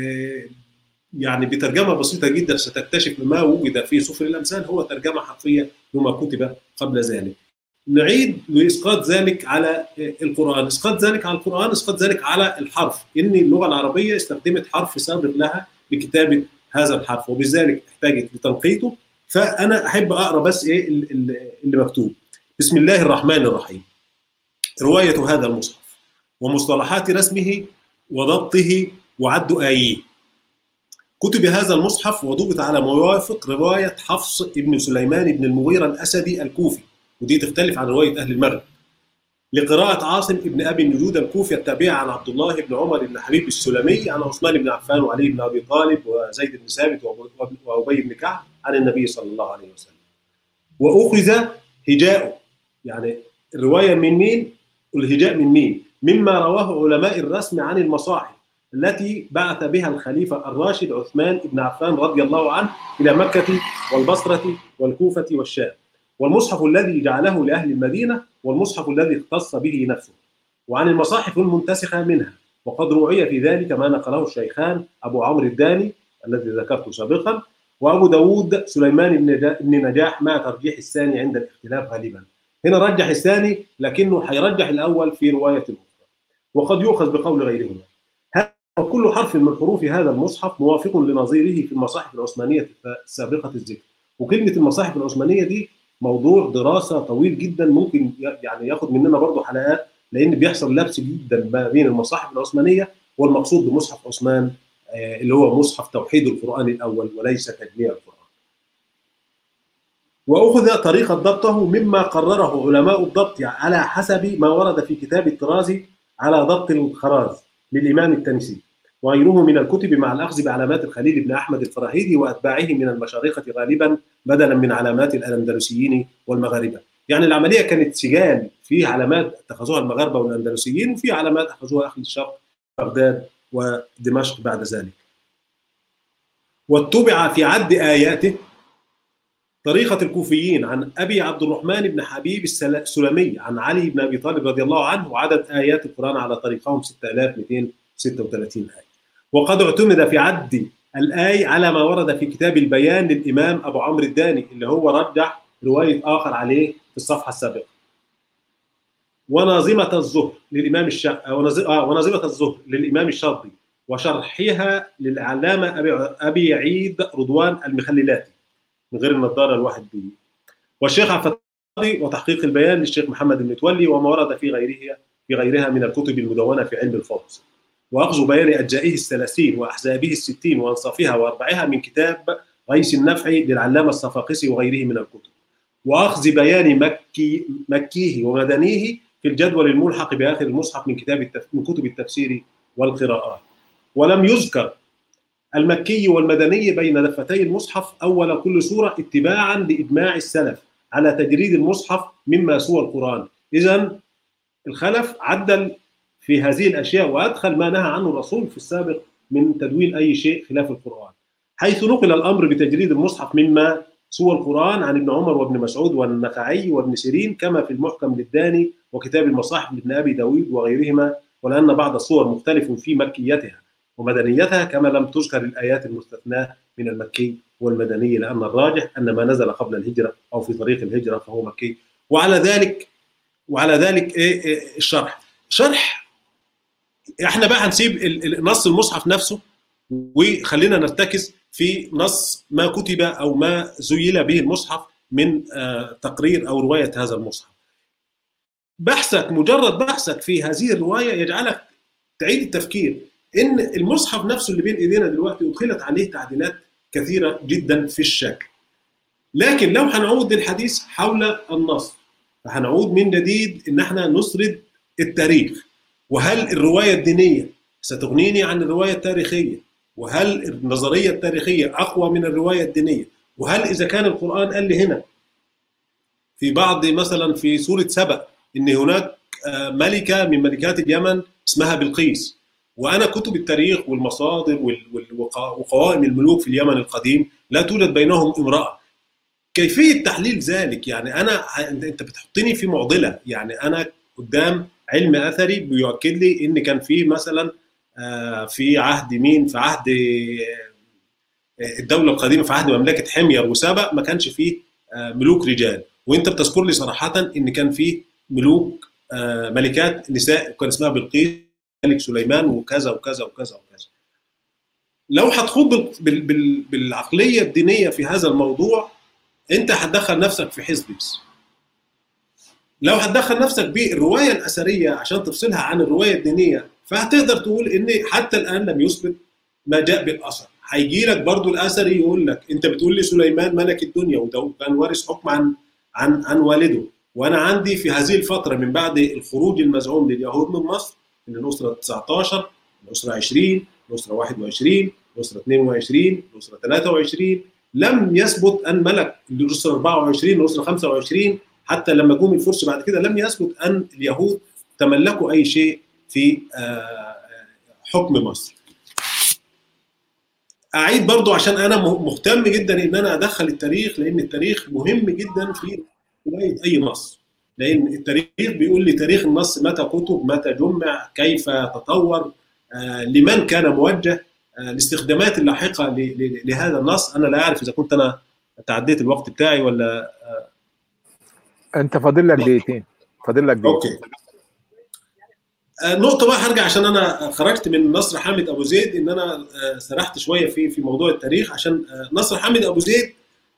يعني بترجمه بسيطه جدا ستكتشف ما وجد في سفر الامثال هو ترجمه حرفيه لما كتب قبل ذلك. نعيد واسقاط ذلك على القران، اسقاط ذلك على القران، اسقاط ذلك على الحرف، ان اللغه العربيه استخدمت حرف سابق لها لكتابه هذا الحرف وبذلك احتاجت لتنقيته فانا احب اقرا بس ايه اللي مكتوب. بسم الله الرحمن الرحيم. روايه هذا المصحف ومصطلحات رسمه وضبطه وعد آيه كتب هذا المصحف وضبط على موافق رواية حفص ابن سليمان بن المغيرة الأسدي الكوفي ودي تختلف عن رواية أهل المغرب لقراءة عاصم ابن أبي النجود الكوفي التابعة عن عبد الله بن عمر بن حبيب السلمي عن عثمان بن عفان وعلي بن أبي طالب وزيد بن ثابت وأبي بن كعب عن النبي صلى الله عليه وسلم وأخذ هجاء يعني الرواية من مين والهجاء من مين مما رواه علماء الرسم عن المصاحف التي بعث بها الخليفة الراشد عثمان بن عفان رضي الله عنه إلى مكة والبصرة والكوفة والشام والمصحف الذي جعله لأهل المدينة والمصحف الذي اختص به نفسه وعن المصاحف المنتسخة منها وقد روعي في ذلك ما نقله الشيخان أبو عمرو الداني الذي ذكرته سابقا وأبو داود سليمان بن نجاح مع ترجيح الثاني عند الاختلاف غالبا هنا رجح الثاني لكنه حيرجح الأول في رواية الأخرى وقد يؤخذ بقول غيرهما وكل حرف من حروف هذا المصحف موافق لنظيره في المصاحف العثمانية السابقة الذكر وكلمة المصاحف العثمانية دي موضوع دراسة طويل جدا ممكن يعني ياخد مننا برضه حلقات لأن بيحصل لبس جدا ما بين المصاحف العثمانية والمقصود بمصحف عثمان اللي هو مصحف توحيد القرآن الأول وليس تجميع القرآن وأخذ طريقة ضبطه مما قرره علماء الضبط على حسب ما ورد في كتاب الطرازي على ضبط الخراز للإمام التنسي وغيره من الكتب مع الأخذ بعلامات الخليل بن أحمد الفراهيدي وأتباعه من المشارقة غالبا بدلا من علامات الأندلسيين والمغاربة يعني العملية كانت سجال في علامات اتخذوها المغاربة والأندلسيين وفي علامات أخذوها أهل الشرق بغداد ودمشق بعد ذلك واتبع في عد آياته طريقة الكوفيين عن أبي عبد الرحمن بن حبيب السلمي عن علي بن أبي طالب رضي الله عنه وعدد آيات القرآن على طريقهم 6236 آية وقد اعتمد في عد الآي على ما ورد في كتاب البيان للإمام أبو عمرو الداني اللي هو رجح رواية آخر عليه في الصفحة السابقة وناظمة الزهر للإمام الش... وناظمة الزهر للإمام الشاطبي وشرحها للعلامة أبي أبي عيد رضوان المخللاتي من غير النظارة الواحد بيه والشيخ عبد وتحقيق البيان للشيخ محمد المتولي وما ورد في غيره في غيرها من الكتب المدونة في علم الفرز وأخذ بيان أجزائه الثلاثين وأحزابه الستين وأنصافها وأربعها من كتاب غيث النفع للعلامة الصفاقسي وغيره من الكتب وأخذ بيان مكي مكيه ومدنيه في الجدول الملحق بآخر المصحف من كتاب التف... من كتب التفسير والقراءات ولم يذكر المكي والمدني بين دفتي المصحف أول كل سورة اتباعا لإجماع السلف على تجريد المصحف مما سوى القرآن إذا الخلف عدل في هذه الأشياء وأدخل ما نهى عنه الرسول في السابق من تدوين أي شيء خلاف القرآن حيث نقل الأمر بتجريد المصحف مما سوى القرآن عن ابن عمر وابن مسعود والنخعي وابن سيرين كما في المحكم للداني وكتاب المصاحف لابن أبي داود وغيرهما ولأن بعض الصور مختلف في مكيتها ومدنيتها كما لم تذكر الآيات المستثناة من المكي والمدني لأن الراجح أن ما نزل قبل الهجرة أو في طريق الهجرة فهو مكي وعلى ذلك وعلى ذلك إيه إيه الشرح شرح احنا بقى هنسيب نص المصحف نفسه وخلينا نرتكز في نص ما كتب او ما زيل به المصحف من تقرير او روايه هذا المصحف. بحثك مجرد بحثك في هذه الروايه يجعلك تعيد التفكير ان المصحف نفسه اللي بين ايدينا دلوقتي ادخلت عليه تعديلات كثيره جدا في الشكل. لكن لو هنعود للحديث حول النص فهنعود من جديد ان احنا نسرد التاريخ وهل الروايه الدينيه ستغنيني عن الروايه التاريخيه وهل النظريه التاريخيه اقوى من الروايه الدينيه وهل اذا كان القران قال لي هنا في بعض مثلا في سوره سبأ ان هناك ملكه من ملكات اليمن اسمها بلقيس وانا كتب التاريخ والمصادر وقوائم الملوك في اليمن القديم لا توجد بينهم امراه كيفيه تحليل ذلك يعني انا انت بتحطني في معضله يعني انا قدام علم اثري بيؤكد لي ان كان في مثلا في عهد مين في عهد الدوله القديمه في عهد مملكه حمير وسبأ ما كانش فيه ملوك رجال وانت بتذكر لي صراحه ان كان فيه ملوك ملكات نساء كان اسمها بلقيس ملك سليمان وكذا وكذا وكذا وكذا لو هتخوض بالعقليه الدينيه في هذا الموضوع انت هتدخل نفسك في حزب بس لو هتدخل نفسك بالروايه الاثريه عشان تفصلها عن الروايه الدينيه فهتقدر تقول ان حتى الان لم يثبت ما جاء بالاثر هيجي لك برضو الاثري يقول لك انت بتقول لي سليمان ملك الدنيا وده كان وارث حكم عن عن عن والده وانا عندي في هذه الفتره من بعد الخروج المزعوم لليهود من مصر من الاسره 19 الاسره 20 الاسره 21 الاسره 22 الاسره 23 لم يثبت ان ملك الاسره 24 الاسره 25 حتى لما جم الفرس بعد كده لم يثبت ان اليهود تملكوا اي شيء في حكم مصر اعيد برضو عشان انا مهتم جدا ان انا ادخل التاريخ لان التاريخ مهم جدا في روايه اي نص لان التاريخ بيقول لي تاريخ النص متى كتب متى جمع كيف تطور لمن كان موجه الاستخدامات اللاحقه لهذا النص انا لا اعرف اذا كنت انا تعديت الوقت بتاعي ولا انت فاضل لك دقيقتين فاضل لك دقيقتين اوكي نقطه بقى هرجع عشان انا خرجت من نصر حامد ابو زيد ان انا سرحت شويه في في موضوع التاريخ عشان نصر حامد ابو زيد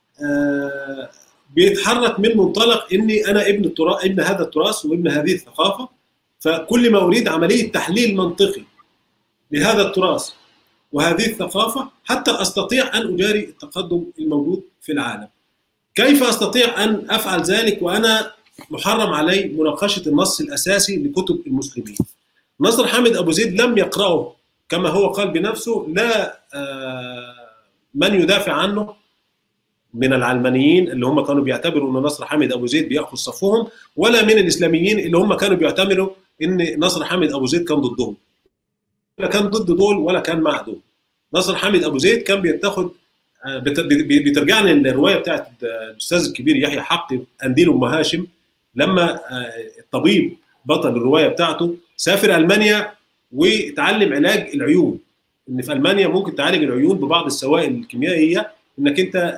بيتحرك من منطلق اني انا ابن التراث ابن هذا التراث وابن هذه الثقافه فكل ما اريد عمليه تحليل منطقي لهذا التراث وهذه الثقافه حتى استطيع ان اجاري التقدم الموجود في العالم. كيف استطيع ان افعل ذلك وانا محرم علي مناقشه النص الاساسي لكتب المسلمين. نصر حامد ابو زيد لم يقراه كما هو قال بنفسه لا من يدافع عنه من العلمانيين اللي هم كانوا بيعتبروا ان نصر حامد ابو زيد بياخذ صفهم ولا من الاسلاميين اللي هم كانوا بيعتبروا ان نصر حامد ابو زيد كان ضدهم. لا كان ضد دول ولا كان مع دول. نصر حامد ابو زيد كان بيتاخد بترجعني للروايه بتاعت الاستاذ الكبير يحيى حقي قنديل ام هاشم لما الطبيب بطل الروايه بتاعته سافر المانيا وتعلم علاج العيون ان في المانيا ممكن تعالج العيون ببعض السوائل الكيميائيه انك انت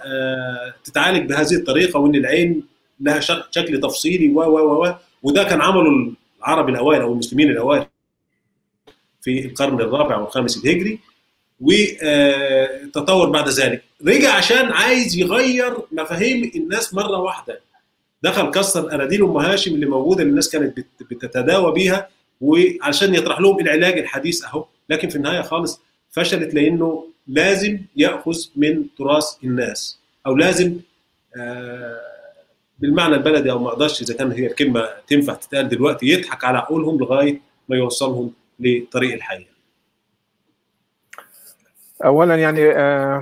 تتعالج بهذه الطريقه وان العين لها شكل تفصيلي و و و وده كان عمله العرب الاوائل او المسلمين الاوائل في القرن الرابع والخامس الهجري وتطور بعد ذلك رجع عشان عايز يغير مفاهيم الناس مره واحده دخل كسر اناديل ام هاشم اللي موجوده اللي الناس كانت بتتداوى بيها وعشان يطرح لهم العلاج الحديث اهو لكن في النهايه خالص فشلت لانه لازم ياخذ من تراث الناس او لازم آه بالمعنى البلدي او ما اقدرش اذا كان هي الكلمه تنفع تتقال دلوقتي يضحك على عقولهم لغايه ما يوصلهم لطريق الحياه. اولا يعني آه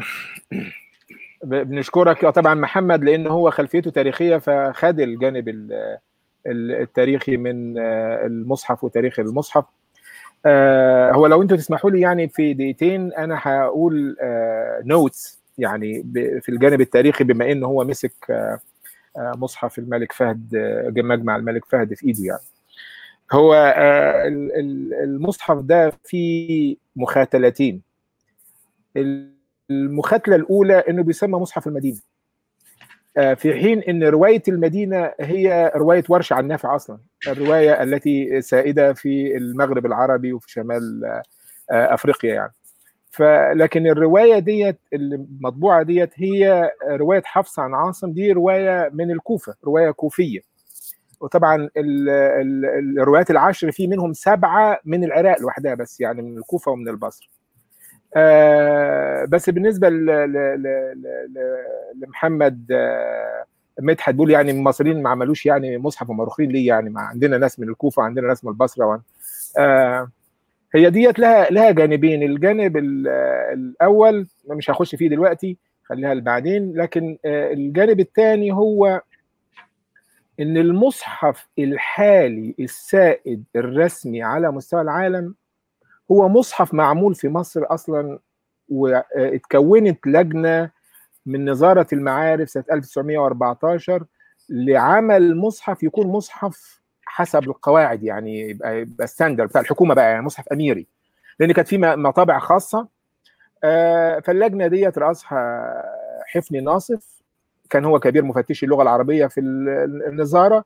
بنشكرك طبعا محمد لان هو خلفيته تاريخيه فخد الجانب التاريخي من المصحف وتاريخ المصحف هو لو انتم تسمحوا لي يعني في دقيقتين انا هقول نوتس يعني في الجانب التاريخي بما انه هو مسك مصحف الملك فهد مجمع الملك فهد في ايده يعني هو المصحف ده فيه مخاتلتين المخاتله الاولى انه بيسمى مصحف المدينه في حين ان روايه المدينه هي روايه ورش عن نافع اصلا الروايه التي سائده في المغرب العربي وفي شمال افريقيا يعني فلكن الروايه ديت المطبوعه ديت هي روايه حفص عن عاصم دي روايه من الكوفه روايه كوفيه وطبعا ال ال الروايات العشر في منهم سبعه من العراق لوحدها بس يعني من الكوفه ومن البصره آه بس بالنسبه ل ل ل لمحمد آه مدحت بيقول يعني المصريين ما عملوش يعني مصحف ومروخين ليه يعني ما عندنا ناس من الكوفه وعندنا ناس من البصره آه هي ديت لها لها جانبين الجانب الاول مش هخش فيه دلوقتي خليها بعدين لكن الجانب الثاني هو ان المصحف الحالي السائد الرسمي على مستوى العالم هو مصحف معمول في مصر اصلا واتكونت لجنه من نظاره المعارف سنه 1914 لعمل مصحف يكون مصحف حسب القواعد يعني يبقى يبقى ستاندرد بتاع الحكومه بقى يعني مصحف اميري لان كانت في مطابع خاصه فاللجنه ديت راسها حفني ناصف كان هو كبير مفتشي اللغه العربيه في النظاره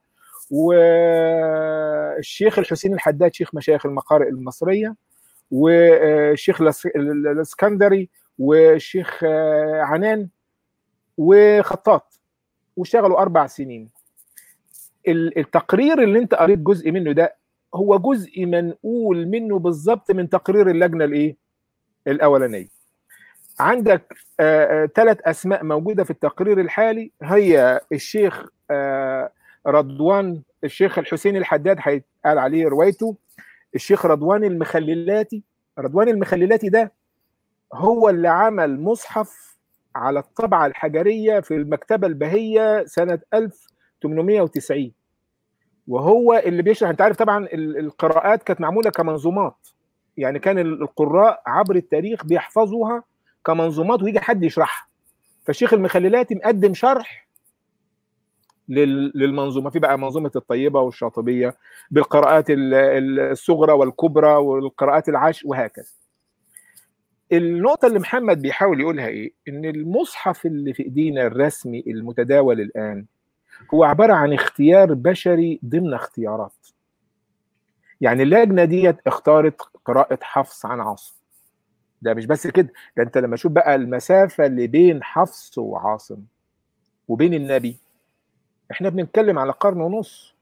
والشيخ الحسين الحداد شيخ مشايخ المقارئ المصريه والشيخ الاسكندري والشيخ عنان وخطاط واشتغلوا اربع سنين التقرير اللي انت قريت جزء منه ده هو جزء منقول منه بالظبط من تقرير اللجنه الايه الاولانيه عندك ثلاث اسماء موجوده في التقرير الحالي هي الشيخ آه رضوان الشيخ الحسين الحداد هيتقال عليه روايته الشيخ رضوان المخللاتي رضوان المخللاتي ده هو اللي عمل مصحف على الطبعة الحجرية في المكتبة البهية سنة 1890 وهو اللي بيشرح انت عارف طبعا القراءات كانت معمولة كمنظومات يعني كان القراء عبر التاريخ بيحفظوها كمنظومات ويجي حد يشرحها فالشيخ المخللاتي مقدم شرح للمنظومه في بقى منظومه الطيبه والشاطبيه بالقراءات الصغرى والكبرى والقراءات العشر وهكذا النقطة اللي محمد بيحاول يقولها ايه؟ ان المصحف اللي في ايدينا الرسمي المتداول الان هو عبارة عن اختيار بشري ضمن اختيارات. يعني اللجنة ديت اختارت قراءة حفص عن عاصم. ده مش بس كده، ده انت لما تشوف بقى المسافة اللي بين حفص وعاصم وبين النبي احنا بنتكلم على قرن ونص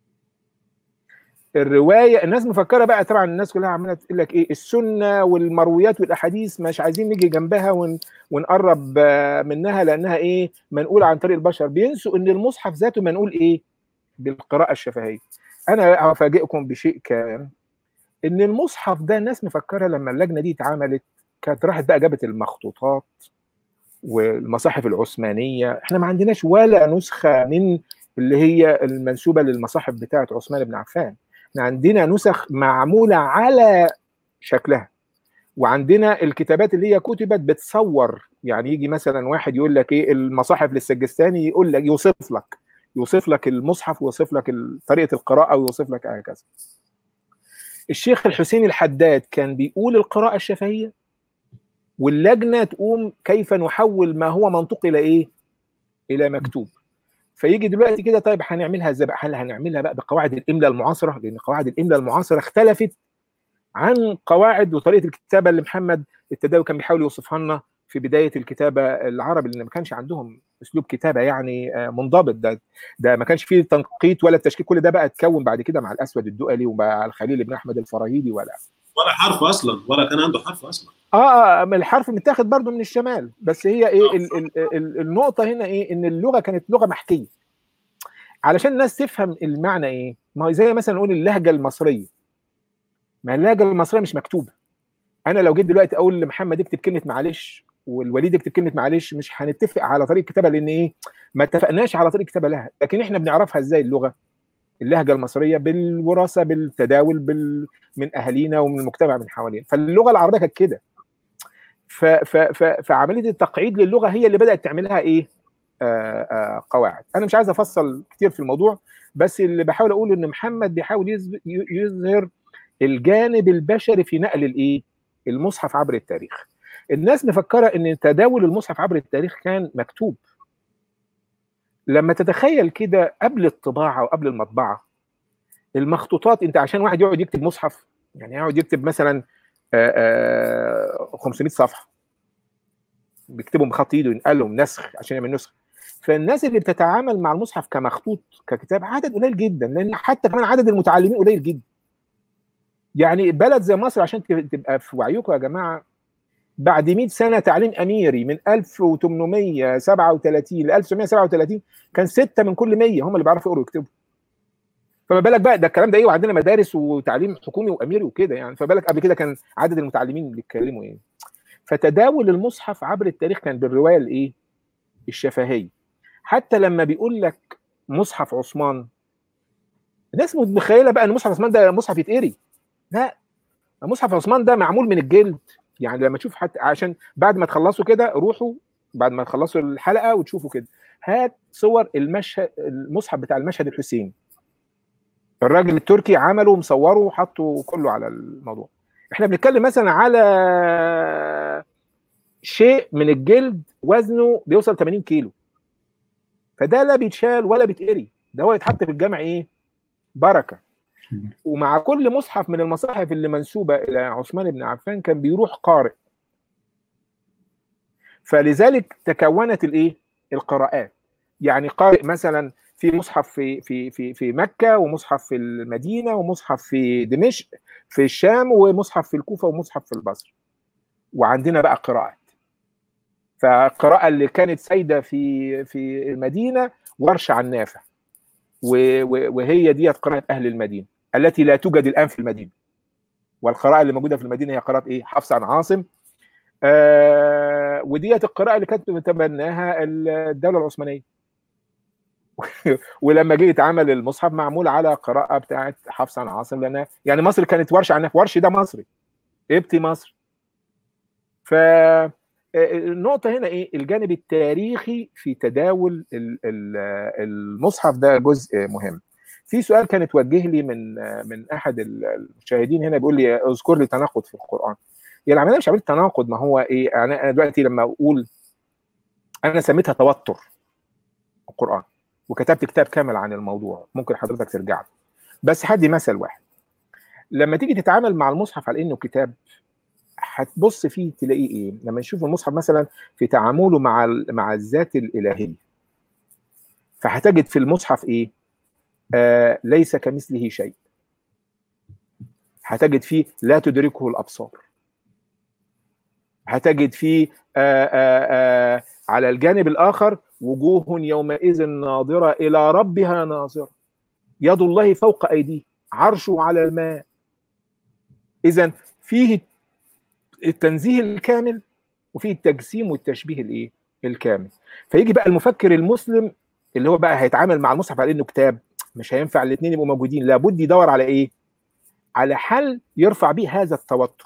الروايه الناس مفكره بقى طبعا الناس كلها عماله تقول لك ايه السنه والمرويات والاحاديث مش عايزين نيجي جنبها ون ونقرب منها لانها ايه منقول عن طريق البشر بينسوا ان المصحف ذاته منقول ايه بالقراءه الشفهيه انا هفاجئكم بشيء كان ان المصحف ده الناس مفكره لما اللجنه دي اتعملت كانت راحت بقى جابت المخطوطات والمصاحف العثمانيه احنا ما عندناش ولا نسخه من اللي هي المنسوبه للمصاحف بتاعه عثمان بن عفان احنا عندنا نسخ معموله على شكلها وعندنا الكتابات اللي هي كتبت بتصور يعني يجي مثلا واحد يقول لك ايه المصاحف للسجستاني يقول لك يوصف لك يوصف لك المصحف ويوصف لك طريقه القراءه ويوصف لك هكذا الشيخ الحسين الحداد كان بيقول القراءه الشفهيه واللجنه تقوم كيف نحول ما هو منطوق الى ايه الى مكتوب فيجي دلوقتي كده طيب هنعملها ازاي بقى؟ هل هنعملها بقى بقواعد الاملاء المعاصره؟ لان قواعد الاملاء المعاصره اختلفت عن قواعد وطريقه الكتابه اللي محمد التداوي كان بيحاول يوصفها لنا في بدايه الكتابه العربي لان ما كانش عندهم اسلوب كتابه يعني منضبط ده ده ما كانش فيه تنقيط ولا التشكيل كل ده بقى اتكون بعد كده مع الاسود الدؤلي ومع الخليل بن احمد الفراهيدي ولا ولا حرف اصلا ولا كان عنده حرف اصلا اه الحرف متاخد برضه من الشمال بس هي ايه ال ال ال النقطه هنا ايه ان اللغه كانت لغه محكيه علشان الناس تفهم المعنى ايه ما هو زي مثلا نقول اللهجه المصريه ما اللهجه المصريه مش مكتوبه انا لو جيت دلوقتي اقول لمحمد اكتب كلمه معلش والوليد يكتب كلمه معلش مش هنتفق على طريقه كتابه لان ايه ما اتفقناش على طريقه كتابه لها لكن احنا بنعرفها ازاي اللغه اللهجه المصريه بالوراثه بالتداول بال... من اهالينا ومن المجتمع من حوالينا فاللغه العربيه كانت كده ف... ف... ف... فعمليه التقعيد للغه هي اللي بدات تعملها ايه آآ آآ قواعد انا مش عايز افصل كتير في الموضوع بس اللي بحاول اقول ان محمد بيحاول يظهر الجانب البشري في نقل الايه المصحف عبر التاريخ الناس مفكره ان تداول المصحف عبر التاريخ كان مكتوب لما تتخيل كده قبل الطباعه وقبل المطبعه المخطوطات انت عشان واحد يقعد يكتب مصحف يعني يقعد يكتب مثلا 500 صفحه بيكتبهم بخط ايده ينقلهم نسخ عشان يعمل نسخ فالناس اللي بتتعامل مع المصحف كمخطوط ككتاب عدد قليل جدا لان حتى كمان عدد المتعلمين قليل جدا يعني بلد زي مصر عشان تبقى في وعيكم يا جماعه بعد 100 سنه تعليم اميري من 1837 ل 1937 كان سته من كل 100 هم اللي بيعرفوا يقروا ويكتبوا فما بالك بقى ده الكلام ده ايه وعندنا مدارس وتعليم حكومي واميري وكده يعني فما بالك قبل كده كان عدد المتعلمين اللي بيتكلموا ايه فتداول المصحف عبر التاريخ كان بالروايه الايه الشفهيه حتى لما بيقول لك مصحف عثمان الناس متخيله بقى ان مصحف عثمان ده مصحف يتقري لا مصحف عثمان ده معمول من الجلد يعني لما تشوف حتى عشان بعد ما تخلصوا كده روحوا بعد ما تخلصوا الحلقه وتشوفوا كده هات صور المشهد المصحف بتاع المشهد الحسين الراجل التركي عمله ومصوره وحطه كله على الموضوع احنا بنتكلم مثلا على شيء من الجلد وزنه بيوصل 80 كيلو فده لا بيتشال ولا بيتقري ده هو يتحط في الجامع ايه بركه ومع كل مصحف من المصاحف اللي منسوبه الى عثمان بن عفان كان بيروح قارئ فلذلك تكونت الايه القراءات يعني قارئ مثلا في مصحف في في في في مكه ومصحف في المدينه ومصحف في دمشق في الشام ومصحف في الكوفه ومصحف في البصره وعندنا بقى قراءات فالقراءه اللي كانت سايده في في المدينه ورش عن نافع وهي ديت قراءه اهل المدينه التي لا توجد الان في المدينه والقراءه اللي موجوده في المدينه هي قراءه ايه حفص عن عاصم آه وديت القراءه اللي كانت تتبناها الدوله العثمانيه ولما جه يتعمل المصحف معمول على قراءه بتاعت حفص عن عاصم لان يعني مصر كانت ورش عن ورش ده مصري ابتي مصر ف النقطه هنا ايه الجانب التاريخي في تداول المصحف ده جزء مهم في سؤال كان اتوجه لي من من احد المشاهدين هنا بيقول لي اذكر لي تناقض في القران هي العمليه مش عمليه تناقض ما هو ايه يعني انا دلوقتي لما اقول انا سميتها توتر القران وكتبت كتاب كامل عن الموضوع ممكن حضرتك ترجع له بس هدي مثل واحد لما تيجي تتعامل مع المصحف على انه كتاب هتبص فيه تلاقيه ايه لما نشوف المصحف مثلا في تعامله مع مع الذات الالهيه فهتجد في المصحف ايه آه ليس كمثله شيء هتجد فيه لا تدركه الابصار هتجد فيه آه آه آه على الجانب الاخر وجوه يومئذ ناظره الى ربها ناظره يد الله فوق ايديه عرشه على الماء اذا فيه التنزيه الكامل وفيه التجسيم والتشبيه الايه الكامل فيجي بقى المفكر المسلم اللي هو بقى هيتعامل مع المصحف على انه كتاب مش هينفع الاثنين يبقوا موجودين لابد يدور على ايه على حل يرفع به هذا التوتر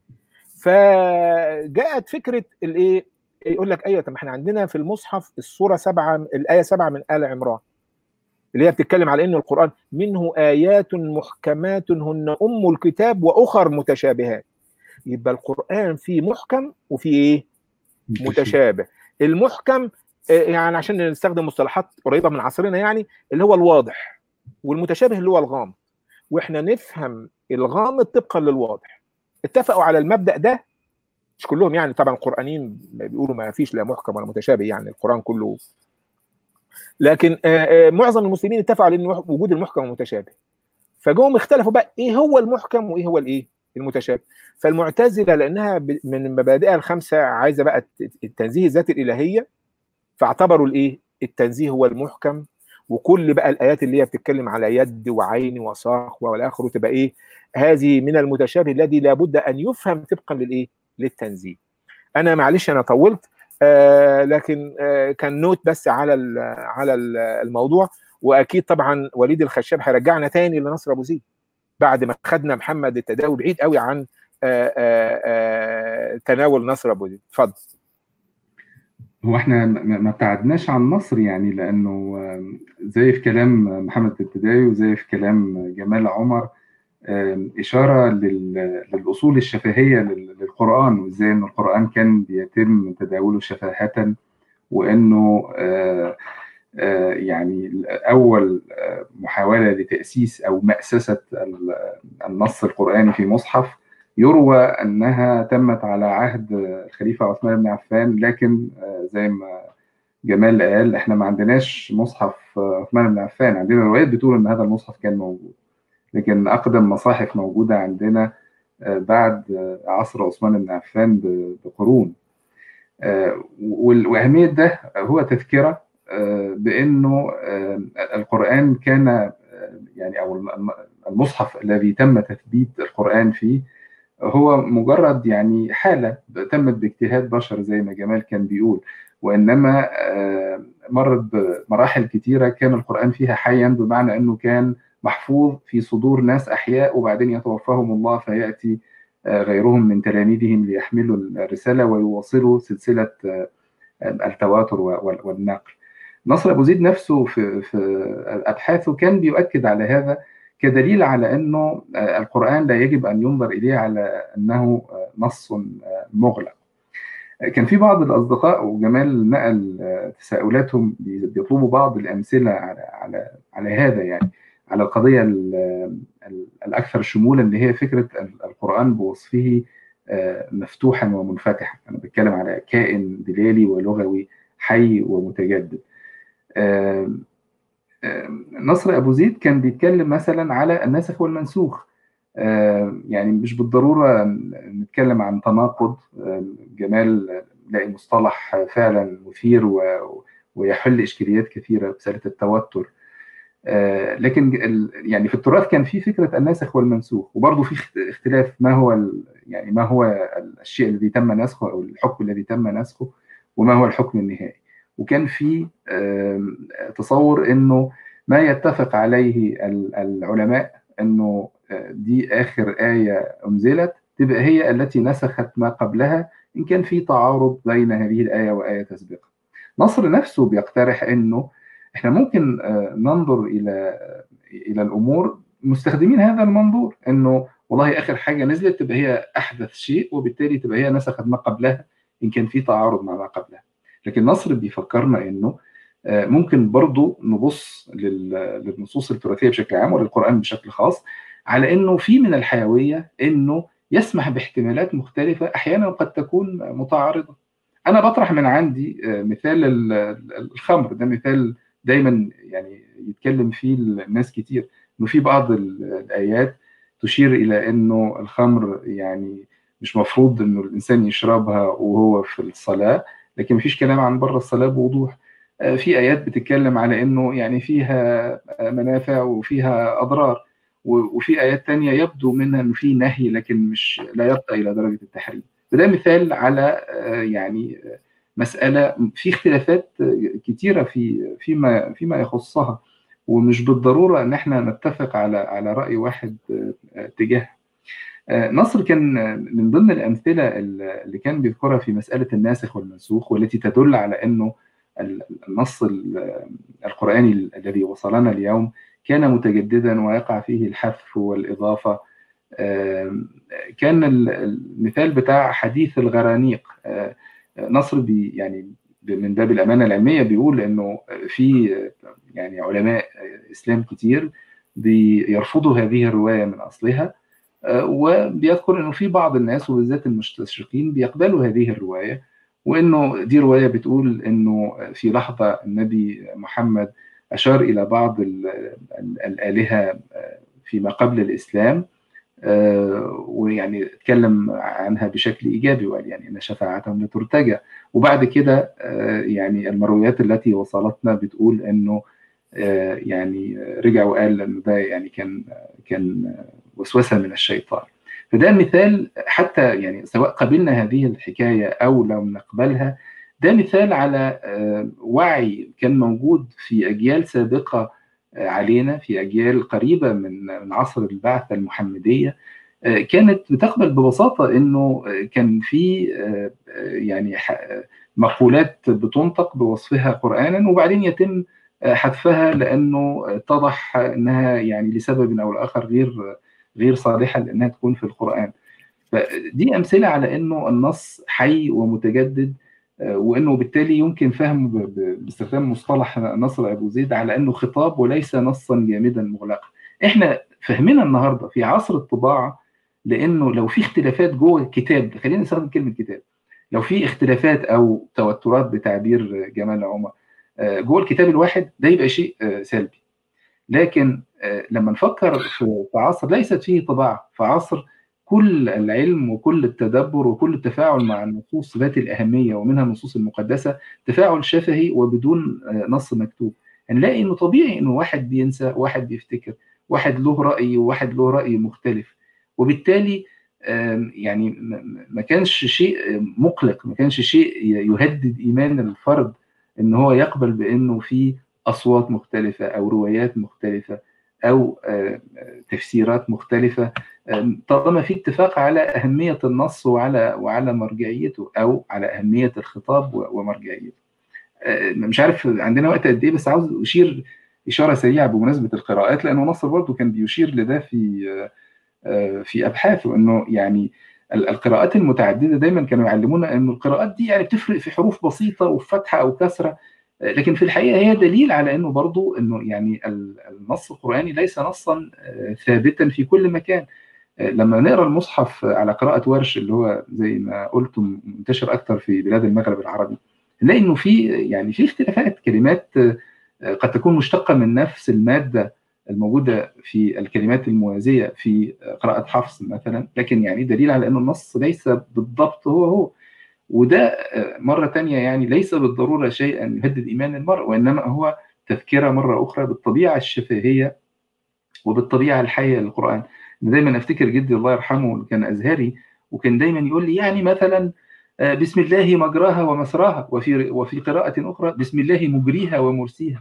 فجاءت فكره الايه يقول لك ايوه طب احنا عندنا في المصحف السوره سبعه الايه سبعه من ال عمران اللي هي بتتكلم على ان القران منه ايات محكمات هن ام الكتاب واخر متشابهات يبقى القران فيه محكم وفيه ايه متشابه المحكم يعني عشان نستخدم مصطلحات قريبه من عصرنا يعني اللي هو الواضح والمتشابه اللي هو الغامض واحنا نفهم الغامض طبقا للواضح اتفقوا على المبدا ده مش كلهم يعني طبعا القرانيين بيقولوا ما فيش لا محكم ولا متشابه يعني القران كله لكن معظم المسلمين اتفقوا على ان وجود المحكم والمتشابه فجوهم اختلفوا بقى ايه هو المحكم وايه هو الايه المتشابه فالمعتزله لانها من مبادئها الخمسه عايزه بقى التنزيه الذات الالهيه فاعتبروا الايه التنزيه هو المحكم وكل بقى الايات اللي هي بتتكلم على يد وعين وساق والى اخره تبقى ايه هذه من المتشابه الذي لابد ان يفهم طبقا للايه للتنزيه انا معلش انا طولت آه لكن آه كان نوت بس على ال على ال الموضوع واكيد طبعا وليد الخشاب هيرجعنا تاني لنصر ابو زيد بعد ما خدنا محمد التداوي بعيد قوي عن آآ آآ تناول نصر ابو زيد اتفضل هو احنا ما ابتعدناش عن مصر يعني لانه زي في كلام محمد التداوي وزي في كلام جمال عمر اشاره للاصول الشفهيه للقران وازاي ان القران كان بيتم تداوله شفاهه وانه يعني اول محاوله لتاسيس او ماسسه النص القراني في مصحف يروى انها تمت على عهد الخليفه عثمان بن عفان لكن زي ما جمال قال احنا ما عندناش مصحف عثمان بن عفان عندنا روايات بتقول ان هذا المصحف كان موجود لكن اقدم مصاحف موجوده عندنا بعد عصر عثمان بن عفان بقرون واهميه ده هو تذكره بانه القران كان يعني او المصحف الذي تم تثبيت القران فيه هو مجرد يعني حاله تمت باجتهاد بشر زي ما جمال كان بيقول وانما مرت بمراحل كتيره كان القران فيها حيا بمعنى انه كان محفوظ في صدور ناس احياء وبعدين يتوفاهم الله فياتي غيرهم من تلاميذهم ليحملوا الرساله ويواصلوا سلسله التواتر والنقل. نصر ابو زيد نفسه في في ابحاثه كان بيؤكد على هذا كدليل على انه القران لا يجب ان ينظر اليه على انه نص مغلق. كان في بعض الاصدقاء وجمال نقل تساؤلاتهم بيطلبوا بعض الامثله على على على هذا يعني على القضيه الاكثر شمولا اللي هي فكره القران بوصفه مفتوحا ومنفتحا انا بتكلم على كائن دلالي ولغوي حي ومتجدد نصر ابو زيد كان بيتكلم مثلا على الناسخ والمنسوخ يعني مش بالضروره نتكلم عن تناقض جمال نلاقي مصطلح فعلا مثير ويحل اشكاليات كثيره مساله التوتر لكن يعني في التراث كان في فكره الناسخ والمنسوخ وبرضه في اختلاف ما هو يعني ما هو الشيء الذي تم نسخه او الحكم الذي تم نسخه وما هو الحكم النهائي وكان في تصور انه ما يتفق عليه العلماء انه دي اخر ايه انزلت تبقى هي التي نسخت ما قبلها ان كان في تعارض بين هذه الايه وايه تسبقها. نصر نفسه بيقترح انه احنا ممكن ننظر الى الى الامور مستخدمين هذا المنظور انه والله اخر حاجه نزلت تبقى هي احدث شيء وبالتالي تبقى هي نسخت ما قبلها ان كان في تعارض مع ما قبلها. لكن نصر بيفكرنا انه ممكن برضو نبص للنصوص التراثيه بشكل عام وللقران بشكل خاص على انه في من الحيويه انه يسمح باحتمالات مختلفه احيانا قد تكون متعارضه. انا بطرح من عندي مثال الخمر ده مثال دايما يعني يتكلم فيه الناس كتير انه في بعض الايات تشير الى انه الخمر يعني مش مفروض انه الانسان يشربها وهو في الصلاه لكن مفيش كلام عن بره الصلاه بوضوح في ايات بتتكلم على انه يعني فيها منافع وفيها اضرار وفي ايات تانية يبدو منها انه في نهي لكن مش لا يبقى الى درجه التحريم فده مثال على يعني مساله في اختلافات كتيره في فيما فيما يخصها ومش بالضروره ان احنا نتفق على على راي واحد تجاهها نصر كان من ضمن الامثله اللي كان بيذكرها في مساله الناسخ والمنسوخ والتي تدل على انه النص القراني الذي وصلنا اليوم كان متجددا ويقع فيه الحذف والاضافه كان المثال بتاع حديث الغرانيق نصر بي يعني من باب الامانه العلميه بيقول انه في يعني علماء اسلام كتير بيرفضوا هذه الروايه من اصلها وبيذكر انه في بعض الناس وبالذات المستشرقين بيقبلوا هذه الروايه وانه دي روايه بتقول انه في لحظه النبي محمد اشار الى بعض الالهه فيما قبل الاسلام ويعني اتكلم عنها بشكل ايجابي وقال يعني ان شفاعتهم لترتجى وبعد كده يعني المرويات التي وصلتنا بتقول انه يعني رجع وقال انه ده يعني كان كان وسوسه من الشيطان فده مثال حتى يعني سواء قبلنا هذه الحكايه او لم نقبلها ده مثال على وعي كان موجود في اجيال سابقه علينا في اجيال قريبه من من عصر البعثه المحمديه كانت بتقبل ببساطه انه كان في يعني مقولات بتنطق بوصفها قرانا وبعدين يتم حذفها لانه اتضح انها يعني لسبب او لاخر غير غير صالحه لانها تكون في القران. فدي امثله على انه النص حي ومتجدد وانه بالتالي يمكن فهمه باستخدام مصطلح نصر ابو زيد على انه خطاب وليس نصا جامدا مغلقا. احنا فهمنا النهارده في عصر الطباعه لانه لو في اختلافات جوه الكتاب خلينا نستخدم كلمه كتاب لو في اختلافات او توترات بتعبير جمال عمر جوه الكتاب الواحد ده يبقى شيء سلبي لكن لما نفكر في عصر ليست فيه طباعه في عصر كل العلم وكل التدبر وكل التفاعل مع النصوص ذات الأهمية ومنها النصوص المقدسة تفاعل شفهي وبدون نص مكتوب هنلاقي إنه طبيعي إنه واحد بينسى واحد بيفتكر واحد له رأي وواحد له رأي مختلف وبالتالي يعني ما كانش شيء مقلق ما كانش شيء يهدد إيمان الفرد إن هو يقبل بإنه في أصوات مختلفة أو روايات مختلفة أو تفسيرات مختلفة طالما في اتفاق على أهمية النص وعلى وعلى مرجعيته أو على أهمية الخطاب ومرجعيته. مش عارف عندنا وقت قد إيه بس عاوز أشير إشارة سريعة بمناسبة القراءات لأنه نصر برضه كان بيشير لده في في أبحاثه إنه يعني القراءات المتعددة دايما كانوا يعلمونا إنه القراءات دي يعني بتفرق في حروف بسيطة وفي فتحة أو كسرة لكن في الحقيقه هي دليل على انه برضو انه يعني النص القراني ليس نصا ثابتا في كل مكان لما نقرا المصحف على قراءه ورش اللي هو زي ما قلت منتشر اكثر في بلاد المغرب العربي نلاقي انه في يعني في اختلافات كلمات قد تكون مشتقه من نفس الماده الموجوده في الكلمات الموازيه في قراءه حفص مثلا لكن يعني دليل على انه النص ليس بالضبط هو هو وده مرة تانية يعني ليس بالضرورة شيئا يهدد إيمان المرء وإنما هو تذكرة مرة أخرى بالطبيعة الشفهية وبالطبيعة الحية للقرآن دايما أفتكر جدي الله يرحمه كان أزهري وكان دايما يقول لي يعني مثلا بسم الله مجراها ومسراها وفي وفي قراءة أخرى بسم الله مجريها ومرسيها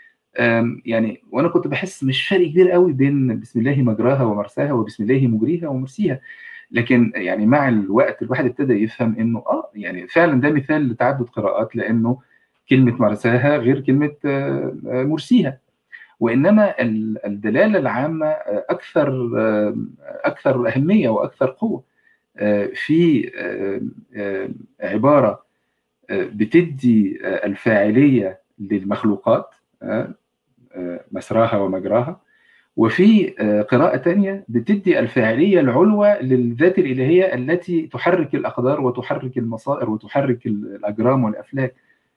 يعني وانا كنت بحس مش فرق كبير قوي بين بسم الله مجراها ومرساها وبسم الله مجريها ومرسيها لكن يعني مع الوقت الواحد ابتدى يفهم انه اه يعني فعلا ده مثال لتعدد قراءات لانه كلمه مرساها غير كلمه مرسيها وانما الدلاله العامه اكثر اكثر اهميه واكثر قوه في عباره بتدي الفاعليه للمخلوقات مسراها ومجراها وفي قراءة تانية بتدي الفاعلية العلوى للذات الإلهية التي تحرك الأقدار وتحرك المصائر وتحرك الأجرام والأفلاك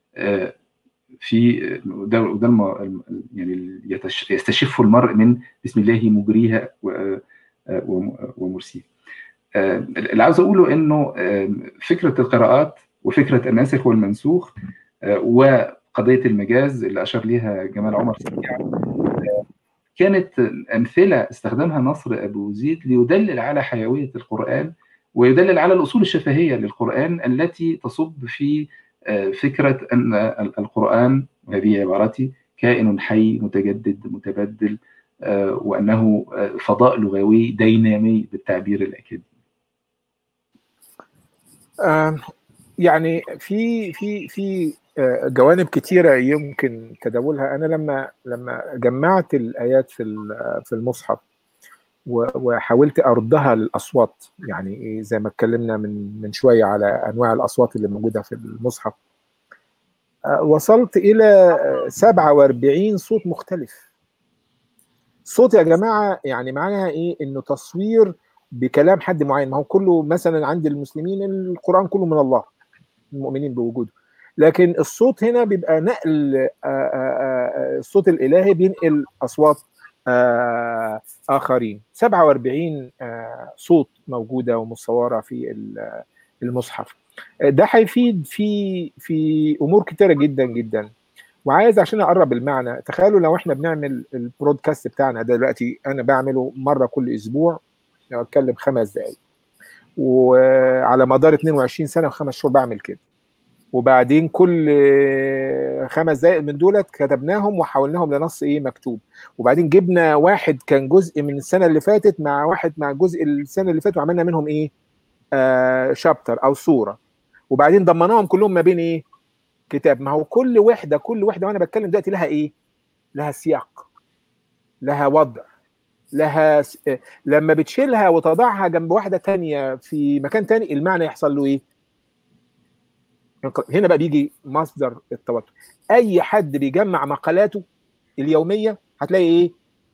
في ده ده يعني يستشف المرء من بسم الله مجريها ومرسيها. اللي عاوز أقوله إنه فكرة القراءات وفكرة الناسخ والمنسوخ وقضية المجاز اللي أشار ليها جمال عمر سريعا كانت أمثلة استخدمها نصر أبو زيد ليدلل على حيوية القرآن ويدلل على الأصول الشفهية للقرآن التي تصب في فكرة أن القرآن وهذه عبارتي كائن حي متجدد متبدل وأنه فضاء لغوي دينامي بالتعبير الأكاديمي يعني في في في جوانب كتيرة يمكن تداولها أنا لما لما جمعت الآيات في في المصحف وحاولت أردها للأصوات يعني زي ما اتكلمنا من من شوية على أنواع الأصوات اللي موجودة في المصحف وصلت الى 47 صوت مختلف صوت يا جماعه يعني معناها ايه انه تصوير بكلام حد معين ما هو كله مثلا عند المسلمين القران كله من الله المؤمنين بوجوده لكن الصوت هنا بيبقى نقل الصوت الالهي بينقل اصوات اخرين 47 صوت موجوده ومصوره في المصحف ده هيفيد في في امور كتيره جدا جدا وعايز عشان اقرب المعنى تخيلوا لو احنا بنعمل البرودكاست بتاعنا ده دلوقتي انا بعمله مره كل اسبوع اتكلم خمس دقائق وعلى مدار 22 سنه وخمس شهور بعمل كده وبعدين كل خمس دقائق من دولت كتبناهم وحولناهم لنص ايه مكتوب وبعدين جبنا واحد كان جزء من السنه اللي فاتت مع واحد مع جزء السنه اللي فاتت وعملنا منهم ايه آه شابتر او صوره وبعدين ضمناهم كلهم ما بين ايه كتاب ما هو كل وحده كل وحده وانا بتكلم دلوقتي لها ايه لها سياق لها وضع لها س... لما بتشيلها وتضعها جنب واحده تانية في مكان تاني المعنى يحصل له ايه هنا بقى بيجي مصدر التوتر اي حد بيجمع مقالاته اليوميه هتلاقي ايه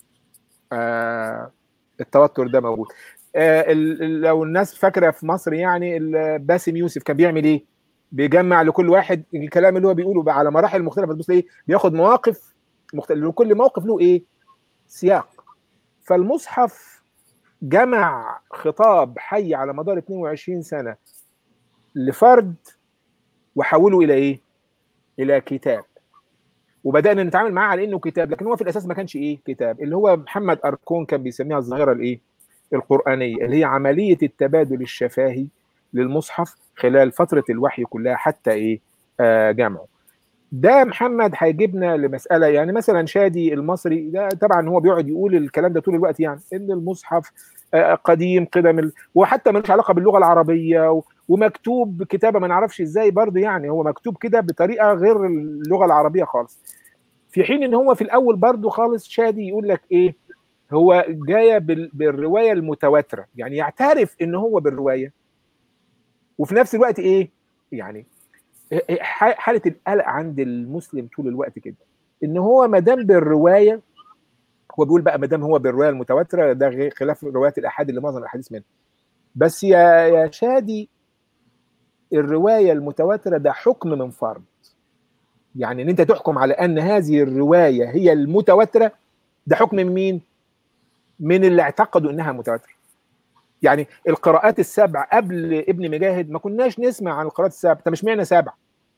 آه التوتر ده موجود آه لو الناس فاكره في مصر يعني باسم يوسف كان بيعمل ايه بيجمع لكل واحد الكلام اللي هو بيقوله بقى على مراحل مختلفه تبص ايه بياخد مواقف مختلفه لكل موقف له ايه سياق فالمصحف جمع خطاب حي على مدار 22 سنه لفرد وحوله الى ايه الى كتاب وبدانا نتعامل معاه على انه كتاب لكن هو في الاساس ما كانش ايه كتاب اللي هو محمد اركون كان بيسميها الظاهره الايه القرانيه اللي هي عمليه التبادل الشفاهي للمصحف خلال فتره الوحي كلها حتى ايه آه جمعه ده محمد هيجيبنا لمساله يعني مثلا شادي المصري ده طبعا هو بيقعد يقول الكلام ده طول الوقت يعني ان المصحف آه قديم قدم ال... وحتى ملوش علاقه باللغه العربيه و... ومكتوب كتابه ما نعرفش ازاي برضه يعني هو مكتوب كده بطريقه غير اللغه العربيه خالص في حين ان هو في الاول برضه خالص شادي يقول لك ايه هو جايه بال... بالروايه المتواتره يعني يعترف ان هو بالروايه وفي نفس الوقت ايه يعني حاله القلق عند المسلم طول الوقت كده ان هو ما دام بالروايه هو بيقول بقى ما دام هو بالروايه المتواتره ده خلاف روايات الاحاد اللي معظم الاحاديث منها بس يا يا شادي الروايه المتواتره ده حكم من فرد يعني ان انت تحكم على ان هذه الروايه هي المتواتره ده حكم من مين من اللي اعتقدوا انها متواتره يعني القراءات السبع قبل ابن مجاهد ما كناش نسمع عن القراءات السبع طب مش معنى سبع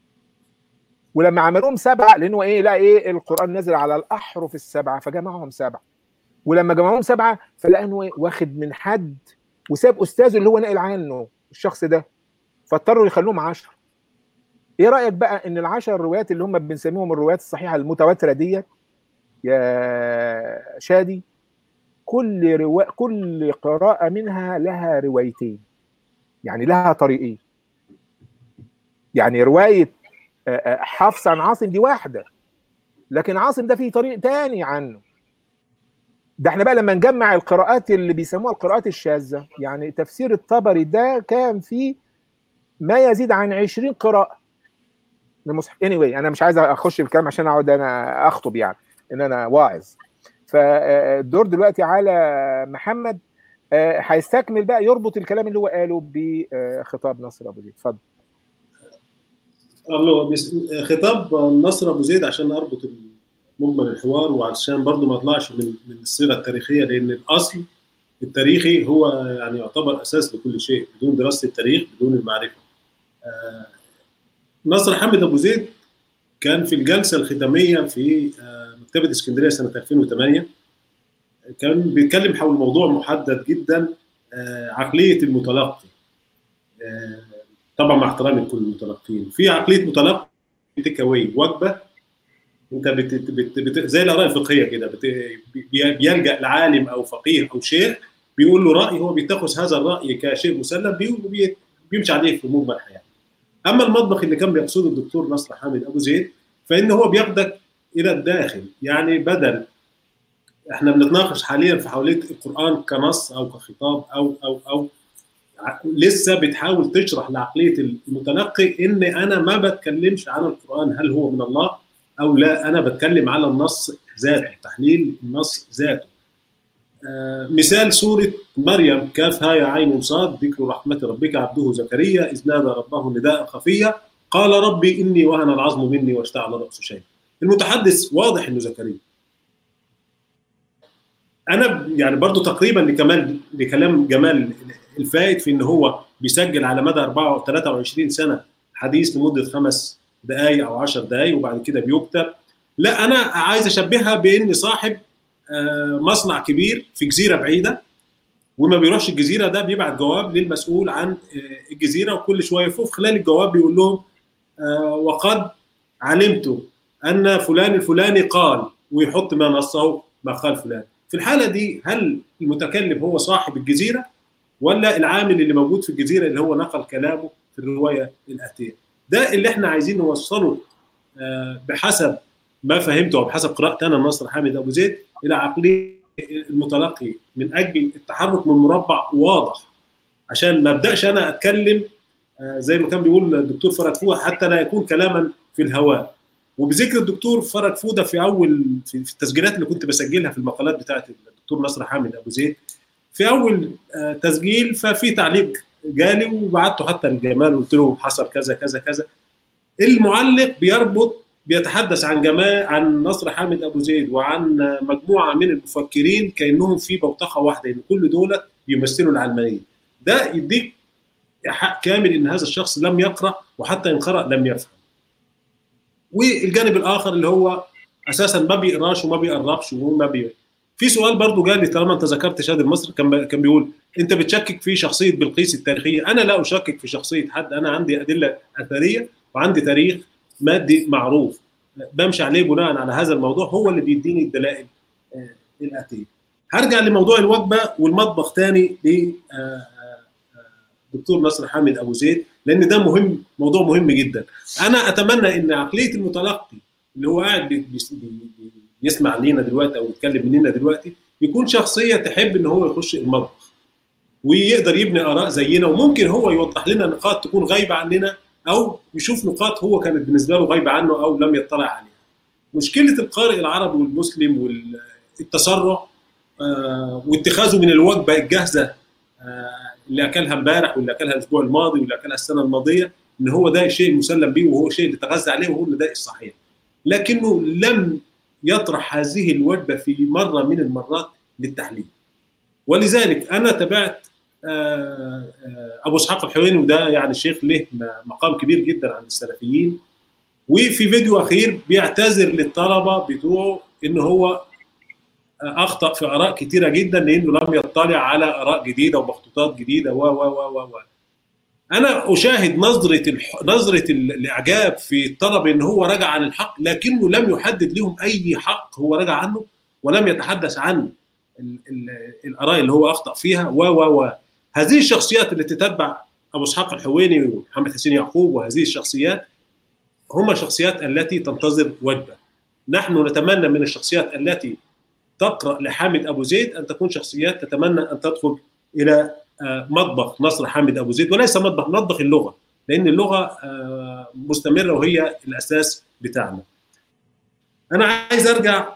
ولما عملوهم سبع لانه ايه لا ايه القران نزل على الاحرف السبعه فجمعهم سبعه ولما جمعوهم سبعه فلقى انه واخد من حد وساب استاذه اللي هو ناقل عنه الشخص ده فاضطروا يخلوهم 10 ايه رايك بقى ان العشر روايات اللي هم بنسميهم الروايات الصحيحه المتواتره ديت يا شادي كل روا... كل قراءة منها لها روايتين يعني لها طريقين يعني رواية حفص عن عاصم دي واحدة لكن عاصم ده فيه طريق تاني عنه ده احنا بقى لما نجمع القراءات اللي بيسموها القراءات الشاذة يعني تفسير الطبري ده كان فيه ما يزيد عن 20 قراءة للمصحف anyway انا مش عايز اخش في الكلام عشان اقعد انا اخطب يعني ان انا واعظ فالدور دلوقتي على محمد هيستكمل بقى يربط الكلام اللي هو قاله بخطاب نصر ابو زيد اتفضل خطاب نصر ابو زيد عشان اربط مجمل الحوار وعشان برضه ما اطلعش من من الصيغه التاريخيه لان الاصل التاريخي هو يعني يعتبر اساس لكل شيء بدون دراسه التاريخ بدون المعرفه نصر حامد ابو زيد كان في الجلسه الختاميه في مكتبه اسكندريه سنه 2008 كان بيتكلم حول موضوع محدد جدا عقليه المتلقي طبعا مع احترامي لكل المتلقين في عقليه متلقي تيك اواي وجبه انت بت بت بت زي الاراء الفقهيه كده بيلجا لعالم او فقيه او شيخ بيقول له راي هو بيتخذ هذا الراي كشيء مسلم بيمشي عليه في مجمل الحياه اما المطبخ اللي كان بيقصده الدكتور نصر حامد ابو زيد فان هو بياخدك الى الداخل يعني بدل احنا بنتناقش حاليا في حوليه القران كنص او كخطاب او او او لسه بتحاول تشرح لعقليه المتلقي ان انا ما بتكلمش عن القران هل هو من الله او لا انا بتكلم على النص ذاته تحليل النص ذاته آه مثال سورة مريم كاف ها يا عين صاد ذكر رحمة ربك عبده زكريا إذ نادى ربه نداء خفيا قال ربي إني وهن العظم مني واشتعل الرأس شيئا المتحدث واضح إنه زكريا أنا يعني برضو تقريبا لكمال لكلام جمال الفائت في إن هو بيسجل على مدى 4 23 سنة حديث لمدة خمس دقائق أو 10 دقائق وبعد كده بيكتب لا أنا عايز أشبهها بإني صاحب مصنع كبير في جزيره بعيده وما بيروحش الجزيره ده بيبعت جواب للمسؤول عن الجزيره وكل شويه يفوق خلال الجواب بيقول لهم وقد علمت ان فلان الفلاني قال ويحط ما نصه ما قال فلان في الحاله دي هل المتكلم هو صاحب الجزيره ولا العامل اللي موجود في الجزيره اللي هو نقل كلامه في الروايه الاتيه ده اللي احنا عايزين نوصله بحسب ما فهمته وبحسب قراءتي انا الناصر حامد ابو زيد الى عقليه المتلقي من اجل التحرك من مربع واضح عشان ما ابداش انا اتكلم زي ما كان بيقول الدكتور فرج فوده حتى لا يكون كلاما في الهواء وبذكر الدكتور فرج فوده في اول في التسجيلات اللي كنت بسجلها في المقالات بتاعت الدكتور نصر حامد ابو زيد في اول تسجيل ففي تعليق جالي وبعته حتى لجمال وقلت له حصل كذا كذا كذا المعلق بيربط بيتحدث عن جماعة عن نصر حامد ابو زيد وعن مجموعه من المفكرين كانهم في بوتقه واحده ان كل دول يمثلوا العلمانيه ده يديك حق كامل ان هذا الشخص لم يقرا وحتى ان قرا لم يفهم والجانب الاخر اللي هو اساسا ما بيقراش وما بيقربش وما بي في سؤال برضو جالي طالما انت ذكرت شادي المصري كان كان بيقول انت بتشكك في شخصيه بلقيس التاريخيه انا لا اشكك في شخصيه حد انا عندي ادله اثريه وعندي تاريخ مادي معروف بمشي عليه بناء على هذا الموضوع هو اللي بيديني الدلائل الاتيه هرجع لموضوع الوجبه والمطبخ تاني ل دكتور نصر حامد ابو زيد لان ده مهم موضوع مهم جدا انا اتمنى ان عقليه المتلقي اللي هو قاعد بيسمع لينا دلوقتي او يتكلم مننا دلوقتي يكون شخصيه تحب ان هو يخش المطبخ ويقدر يبني اراء زينا وممكن هو يوضح لنا نقاط تكون غايبه عننا او يشوف نقاط هو كانت بالنسبه له غايبه عنه او لم يطلع عليها. مشكله القارئ العربي والمسلم والتسرع آه واتخاذه من الوجبه الجاهزه آه اللي اكلها امبارح واللي اكلها الاسبوع الماضي واللي اكلها السنه الماضيه ان هو ده الشيء المسلم به وهو شيء اللي تغذى عليه وهو ده الصحيح. لكنه لم يطرح هذه الوجبه في مره من المرات للتحليل. ولذلك انا تابعت ابو اسحاق الحويني وده يعني الشيخ له مقام كبير جدا عند السلفيين وفي فيديو اخير بيعتذر للطلبه بتوعه ان هو اخطا في اراء كثيره جدا لانه لم يطلع على اراء جديده ومخطوطات جديده و و و و انا اشاهد نظره الح... نظره الاعجاب في الطلبه ان هو رجع عن الحق لكنه لم يحدد لهم اي حق هو رجع عنه ولم يتحدث عن ال... ال... الاراء اللي هو اخطا فيها و و و هذه الشخصيات التي تتبع ابو اسحاق الحويني ومحمد حسين يعقوب وهذه الشخصيات هم الشخصيات التي تنتظر وجبه نحن نتمنى من الشخصيات التي تقرا لحامد ابو زيد ان تكون شخصيات تتمنى ان تدخل الى مطبخ نصر حامد ابو زيد وليس مطبخ مطبخ اللغه لان اللغه مستمره وهي الاساس بتاعنا. انا عايز ارجع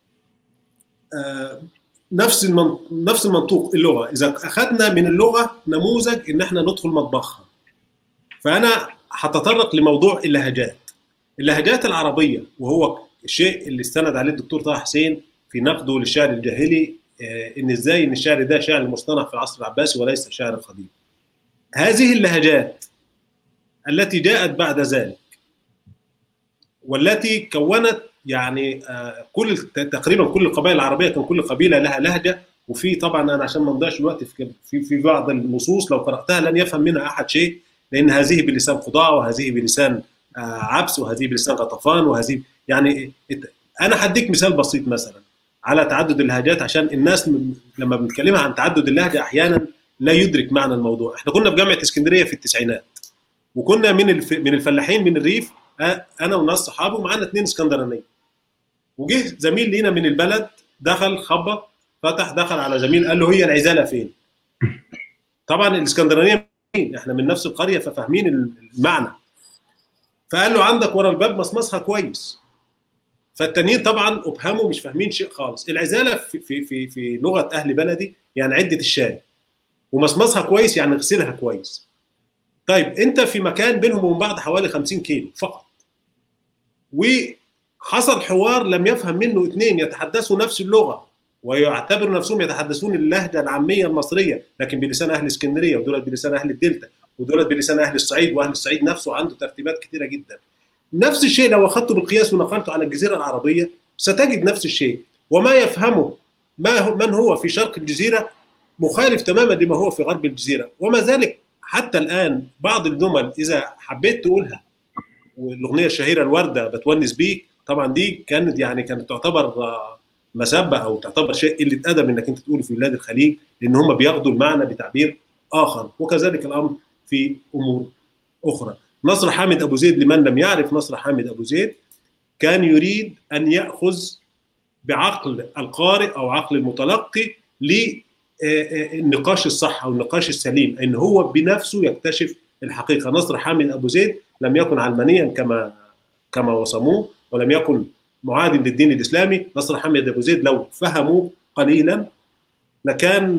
نفس نفس المنطوق اللغه اذا اخذنا من اللغه نموذج ان احنا ندخل مطبخها فانا هتطرق لموضوع اللهجات اللهجات العربيه وهو الشيء اللي استند عليه الدكتور طه حسين في نقده للشعر الجاهلي ان ازاي ان الشعر ده شعر مصطنع في العصر العباسي وليس شعر قديم هذه اللهجات التي جاءت بعد ذلك والتي كونت يعني كل تقريبا كل القبائل العربيه كان كل قبيله لها لهجه وفي طبعا انا عشان ما نضيعش الوقت في في في بعض النصوص لو قراتها لن يفهم منها احد شيء لان هذه بلسان قضاء وهذه بلسان عبس وهذه بلسان غطفان وهذه يعني انا هديك مثال بسيط مثلا على تعدد اللهجات عشان الناس لما بنتكلمها عن تعدد اللهجه احيانا لا يدرك معنى الموضوع احنا كنا في جامعه اسكندريه في التسعينات وكنا من الف... من الفلاحين من الريف انا وناس صحابه ومعانا اثنين اسكندرانيه وجه زميل لينا من البلد دخل خبط فتح دخل على زميل قال له هي العزاله فين طبعا الاسكندرانيه احنا من نفس القريه ففاهمين المعنى فقال له عندك ورا الباب مصمصها كويس فالتانيين طبعا ابهموا مش فاهمين شيء خالص العزاله في في في, في لغه اهل بلدي يعني عده الشاي ومصمصها كويس يعني اغسلها كويس طيب انت في مكان بينهم وبين بعض حوالي 50 كيلو فقط وحصل حوار لم يفهم منه اثنين يتحدثوا نفس اللغه ويعتبروا نفسهم يتحدثون اللهجه العاميه المصريه لكن بلسان اهل اسكندريه ودول بلسان اهل الدلتا ودول بلسان اهل الصعيد واهل الصعيد نفسه عنده ترتيبات كثيره جدا نفس الشيء لو اخذته بالقياس ونقلته على الجزيره العربيه ستجد نفس الشيء وما يفهمه ما هو من هو في شرق الجزيره مخالف تماما لما هو في غرب الجزيره وما ذلك حتى الان بعض الجمل اذا حبيت تقولها والاغنيه الشهيره الورده بتونس بيك طبعا دي كانت يعني كانت تعتبر مسبه او تعتبر شيء قله ادب انك انت تقوله في بلاد الخليج لان هم بياخدوا المعنى بتعبير اخر وكذلك الامر في امور اخرى نصر حامد ابو زيد لمن لم يعرف نصر حامد ابو زيد كان يريد ان ياخذ بعقل القارئ او عقل المتلقي للنقاش الصح او النقاش السليم ان هو بنفسه يكتشف الحقيقه نصر حامد ابو زيد لم يكن علمانيا كما كما وصموه ولم يكن معاد للدين الاسلامي نصر حامد ابو زيد لو فهموا قليلا لكان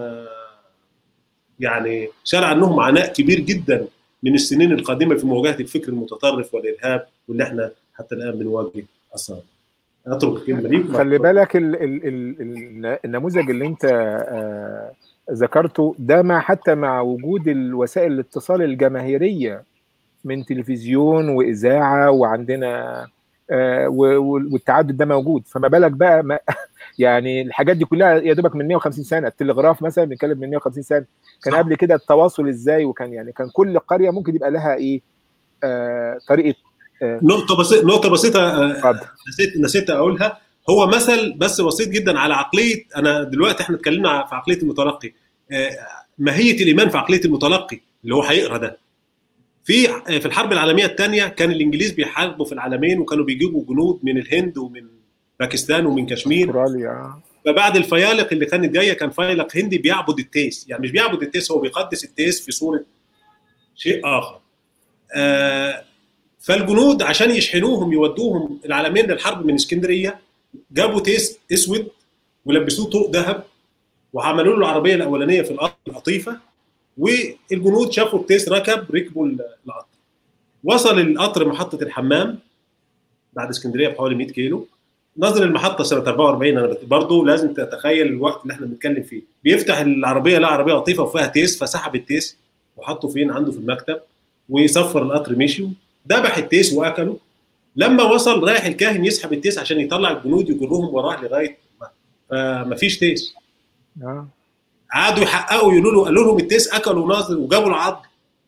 يعني شال عنهم عناء كبير جدا من السنين القادمه في مواجهه الفكر المتطرف والارهاب واللي احنا حتى الان بنواجه اثار اترك الكلمه ليك خلي بالك ال ال ال النموذج اللي انت آه ذكرته ده مع حتى مع وجود الوسائل الاتصال الجماهيريه من تلفزيون واذاعه وعندنا آه والتعدد ده موجود فما بالك بقى ما يعني الحاجات دي كلها يا دوبك من 150 سنه التلغراف مثلا بنتكلم من 150 سنه كان قبل كده التواصل ازاي وكان يعني كان كل قريه ممكن يبقى لها ايه آه طريقه آه نقطه بسيطه نقطه بسيطه آه نسيت نسيت اقولها هو مثل بس بسيط جدا على عقليه انا دلوقتي احنا اتكلمنا في عقليه المتلقي آه ماهيه الايمان في عقليه المتلقي اللي هو هيقرا ده في في الحرب العالميه الثانيه كان الانجليز بيحاربوا في العالمين وكانوا بيجيبوا جنود من الهند ومن باكستان ومن كشمير استراليا فبعد الفيالق اللي كانت جايه كان فيلق هندي بيعبد التيس يعني مش بيعبد التيس هو بيقدس التيس في صوره شيء اخر آه فالجنود عشان يشحنوهم يودوهم العالمين للحرب من اسكندريه جابوا تيس اسود ولبسوه طوق ذهب وعملوا له العربيه الاولانيه في الارض القطيفه والجنود شافوا التيس ركب ركبوا القطر وصل القطر محطه الحمام بعد اسكندريه بحوالي 100 كيلو نظر المحطه سنه 44 انا برضه لازم تتخيل الوقت اللي احنا بنتكلم فيه بيفتح العربيه لا عربيه لطيفه وفيها تيس فسحب التيس وحطه فين عنده في المكتب ويصفر القطر مشي ذبح التيس واكله لما وصل رايح الكاهن يسحب التيس عشان يطلع الجنود يجرهم وراه لغايه ما فيش تيس آه. قعدوا يحققوا يقولوا له قالوا لهم التيس اكلوا ناظر وجابوا العظم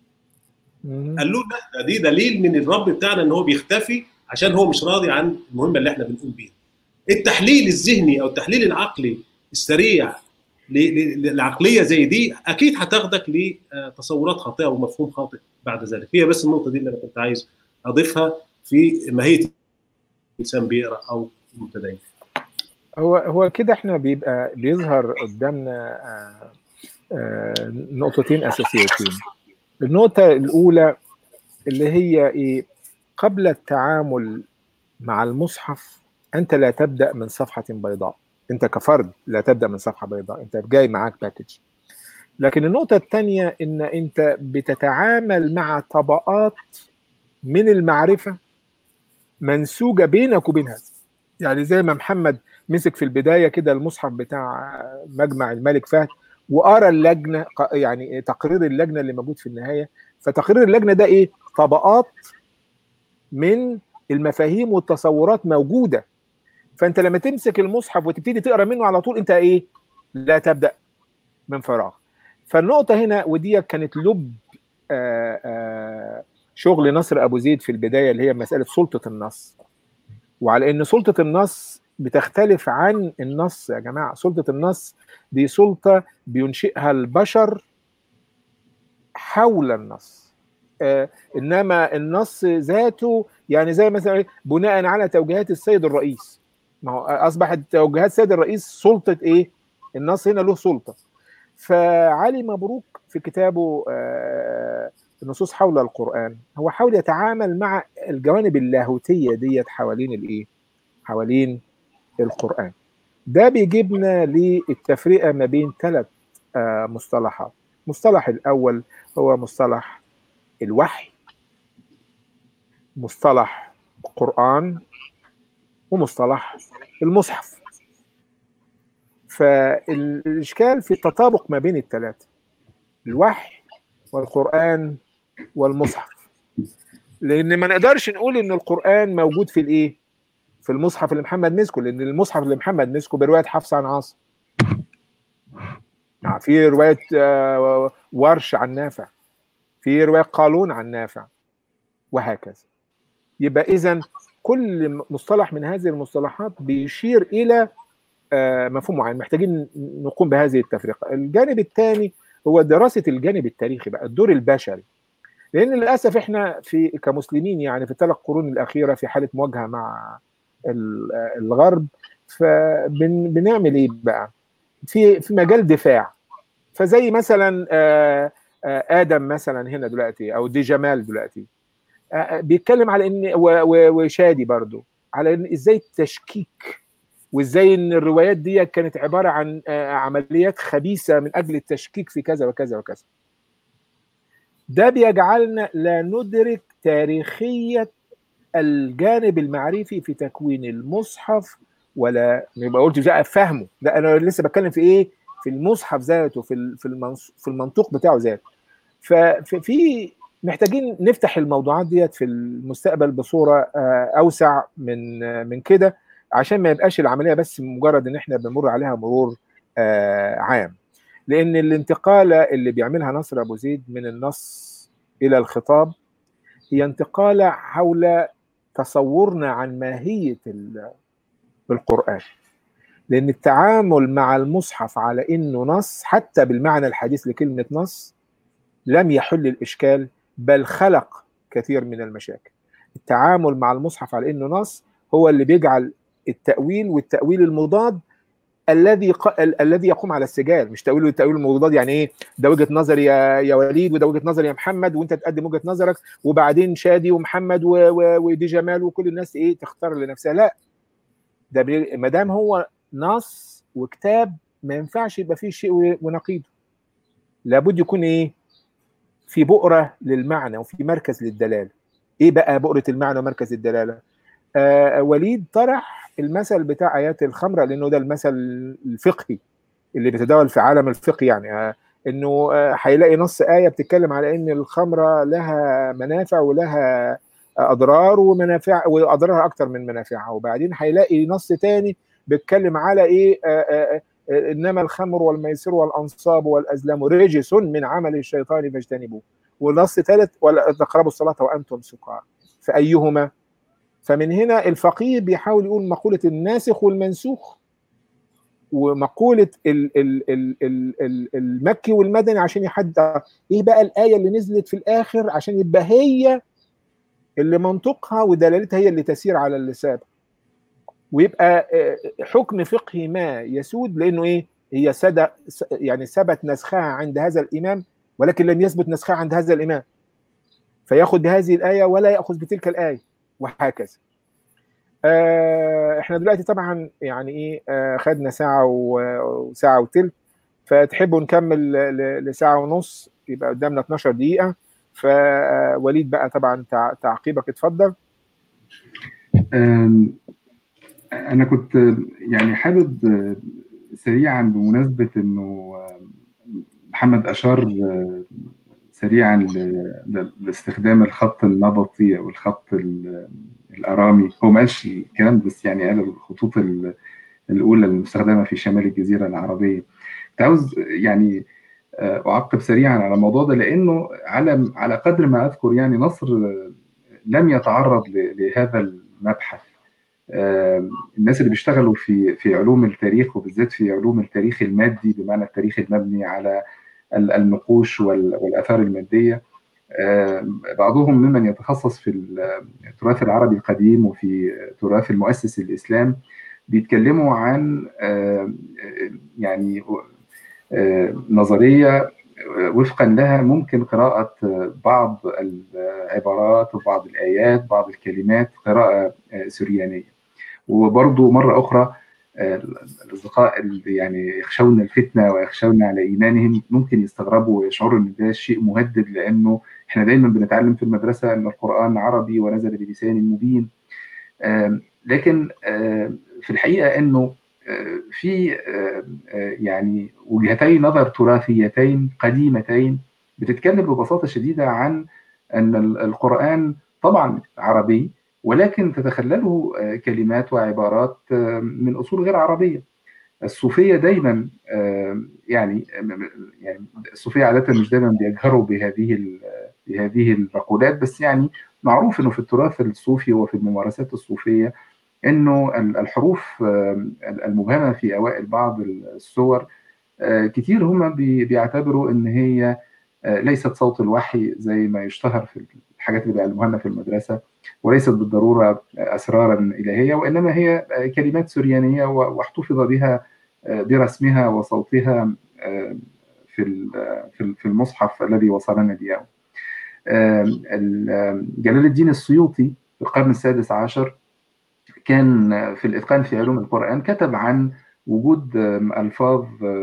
قال له لا دي دليل من الرب بتاعنا ان هو بيختفي عشان هو مش راضي عن المهمه اللي احنا بنقوم بيها التحليل الذهني او التحليل العقلي السريع لعقليه زي دي اكيد هتاخدك لتصورات خاطئه ومفهوم خاطئ بعد ذلك هي بس النقطه دي اللي انا كنت عايز اضيفها في ماهيه الانسان بيقرا او متدين هو هو كده احنا بيبقى بيظهر قدامنا آآ آآ نقطتين اساسيتين النقطه الاولى اللي هي ايه قبل التعامل مع المصحف انت لا تبدا من صفحه بيضاء انت كفرد لا تبدا من صفحه بيضاء انت جاي معاك باكج لكن النقطه الثانيه ان انت بتتعامل مع طبقات من المعرفه منسوجه بينك وبين هذا يعني زي ما محمد مسك في البدايه كده المصحف بتاع مجمع الملك فهد وقرا اللجنه يعني تقرير اللجنه اللي موجود في النهايه فتقرير اللجنه ده ايه طبقات من المفاهيم والتصورات موجوده فانت لما تمسك المصحف وتبتدي تقرا منه على طول انت ايه لا تبدا من فراغ فالنقطه هنا ودي كانت لب آآ آآ شغل نصر ابو زيد في البدايه اللي هي مساله سلطه النص وعلى ان سلطه النص بتختلف عن النص يا جماعه سلطه النص دي سلطه بينشئها البشر حول النص آه انما النص ذاته يعني زي مثلا بناء على توجيهات السيد الرئيس ما هو اصبحت توجيهات السيد الرئيس سلطه ايه النص هنا له سلطه فعلي مبروك في كتابه النصوص حول القرآن هو حاول يتعامل مع الجوانب اللاهوتية ديت حوالين الايه؟ حوالين القرآن ده بيجيبنا للتفرقة ما بين ثلاث مصطلحات المصطلح الأول هو مصطلح الوحي مصطلح القرآن ومصطلح المصحف فالإشكال في التطابق ما بين الثلاثة الوحي والقرآن والمصحف لأن ما نقدرش نقول إن القرآن موجود في الإيه؟ في المصحف اللي محمد مسكه لأن المصحف اللي محمد مسكه برواية حفص عن عاصم يعني في رواية ورش عن نافع في رواية قالون عن نافع وهكذا يبقى إذا كل مصطلح من هذه المصطلحات بيشير إلى مفهوم معين محتاجين نقوم بهذه التفرقة الجانب الثاني هو دراسة الجانب التاريخي بقى الدور البشري لأن للأسف إحنا في كمسلمين يعني في الثلاث قرون الأخيرة في حالة مواجهة مع الغرب فبنعمل إيه بقى؟ في في مجال دفاع فزي مثلا ادم مثلا هنا دلوقتي او دي جمال دلوقتي بيتكلم على ان وشادي برضو على ان ازاي التشكيك وازاي ان الروايات دي كانت عباره عن عمليات خبيثه من اجل التشكيك في كذا وكذا وكذا ده بيجعلنا لا ندرك تاريخيه الجانب المعرفي في تكوين المصحف ولا يبقى قلت لا فهمه لا انا لسه بتكلم في ايه في المصحف ذاته في في في المنطوق بتاعه ذاته ففي محتاجين نفتح الموضوعات ديت في المستقبل بصوره اوسع من من كده عشان ما يبقاش العمليه بس مجرد ان احنا بنمر عليها مرور عام لان الانتقاله اللي بيعملها نصر ابو زيد من النص الى الخطاب هي انتقاله حول تصورنا عن ماهيه القرآن لأن التعامل مع المصحف على إنه نص حتى بالمعنى الحديث لكلمة نص لم يحل الإشكال بل خلق كثير من المشاكل التعامل مع المصحف على إنه نص هو اللي بيجعل التأويل والتأويل المضاد الذي ق... ال... الذي يقوم على السجال مش تأويل التأويل المضاد يعني ايه ده وجهة نظري يا يا وليد وده وجهة نظري يا محمد وانت تقدم وجهة نظرك وبعدين شادي ومحمد و... و... ودي جمال وكل الناس ايه تختار لنفسها لا ده بي... ما دام هو نص وكتاب ما ينفعش يبقى فيه شيء ونقيضه لابد يكون ايه في بؤرة للمعنى وفي مركز للدلالة ايه بقى بؤرة المعنى ومركز الدلالة آه وليد طرح المثل بتاع ايات الخمره لانه ده المثل الفقهي اللي بيتداول في عالم الفقه يعني آه انه هيلاقي آه نص ايه بتتكلم على ان الخمره لها منافع ولها اضرار ومنافع واضرارها اكتر من منافعها وبعدين هيلاقي نص تاني بيتكلم على ايه آآ آآ انما الخمر والميسر والانصاب والازلام رجس من عمل الشيطان فاجتنبوه ونص ثالث ولا تقربوا الصلاه وانتم سكارى فايهما فمن هنا الفقيه بيحاول يقول مقوله الناسخ والمنسوخ ومقوله ال ال ال ال ال المكي والمدني عشان يحدد ايه بقى الايه اللي نزلت في الاخر عشان يبقى هي اللي منطقها ودلالتها هي اللي تسير على اللي سابق ويبقى حكم فقهي ما يسود لانه ايه هي سد يعني ثبت نسخها عند هذا الامام ولكن لم يثبت نسخها عند هذا الامام فياخذ بهذه الايه ولا ياخذ بتلك الايه وهكذا آه احنا دلوقتي طبعا يعني ايه آه خدنا ساعه وساعه وثلث فتحبوا نكمل لساعه ونص يبقى قدامنا 12 دقيقه فوليد بقى طبعا تعقيبك اتفضل انا كنت يعني حابب سريعا بمناسبه انه محمد اشار سريعا لاستخدام الخط النبطي او الخط الارامي هو ما قالش الكلام بس يعني قال الخطوط الاولى المستخدمه في شمال الجزيره العربيه كنت عاوز يعني اعقب سريعا على الموضوع ده لانه على على قدر ما اذكر يعني مصر لم يتعرض لهذا المبحث الناس اللي بيشتغلوا في في علوم التاريخ وبالذات في علوم التاريخ المادي بمعنى التاريخ المبني على النقوش والاثار الماديه بعضهم ممن يتخصص في التراث العربي القديم وفي تراث المؤسس الاسلام بيتكلموا عن يعني نظريه وفقا لها ممكن قراءه بعض العبارات وبعض الايات بعض الكلمات قراءه سريانيه وبرضه مره اخرى الاصدقاء اللي يعني يخشون الفتنه ويخشون على ايمانهم ممكن يستغربوا ويشعروا ان ده شيء مهدد لانه احنا دايما بنتعلم في المدرسه ان القران عربي ونزل بلسان مبين لكن في الحقيقه انه في يعني وجهتي نظر تراثيتين قديمتين بتتكلم ببساطه شديده عن ان القران طبعا عربي ولكن تتخلله كلمات وعبارات من اصول غير عربيه الصوفيه دايما يعني يعني الصوفيه عاده مش دايما بيجهروا بهذه بهذه المقولات بس يعني معروف انه في التراث الصوفي وفي الممارسات الصوفيه انه الحروف المبهمه في اوائل بعض الصور كتير هم بيعتبروا ان هي ليست صوت الوحي زي ما يشتهر في الحاجات اللي بيعلموها لنا في المدرسه وليست بالضروره اسرارا الهيه وانما هي كلمات سريانيه واحتفظ بها برسمها وصوتها في في المصحف الذي وصلنا اليوم. جلال الدين السيوطي في القرن السادس عشر كان في الاتقان في علوم القران كتب عن وجود الفاظ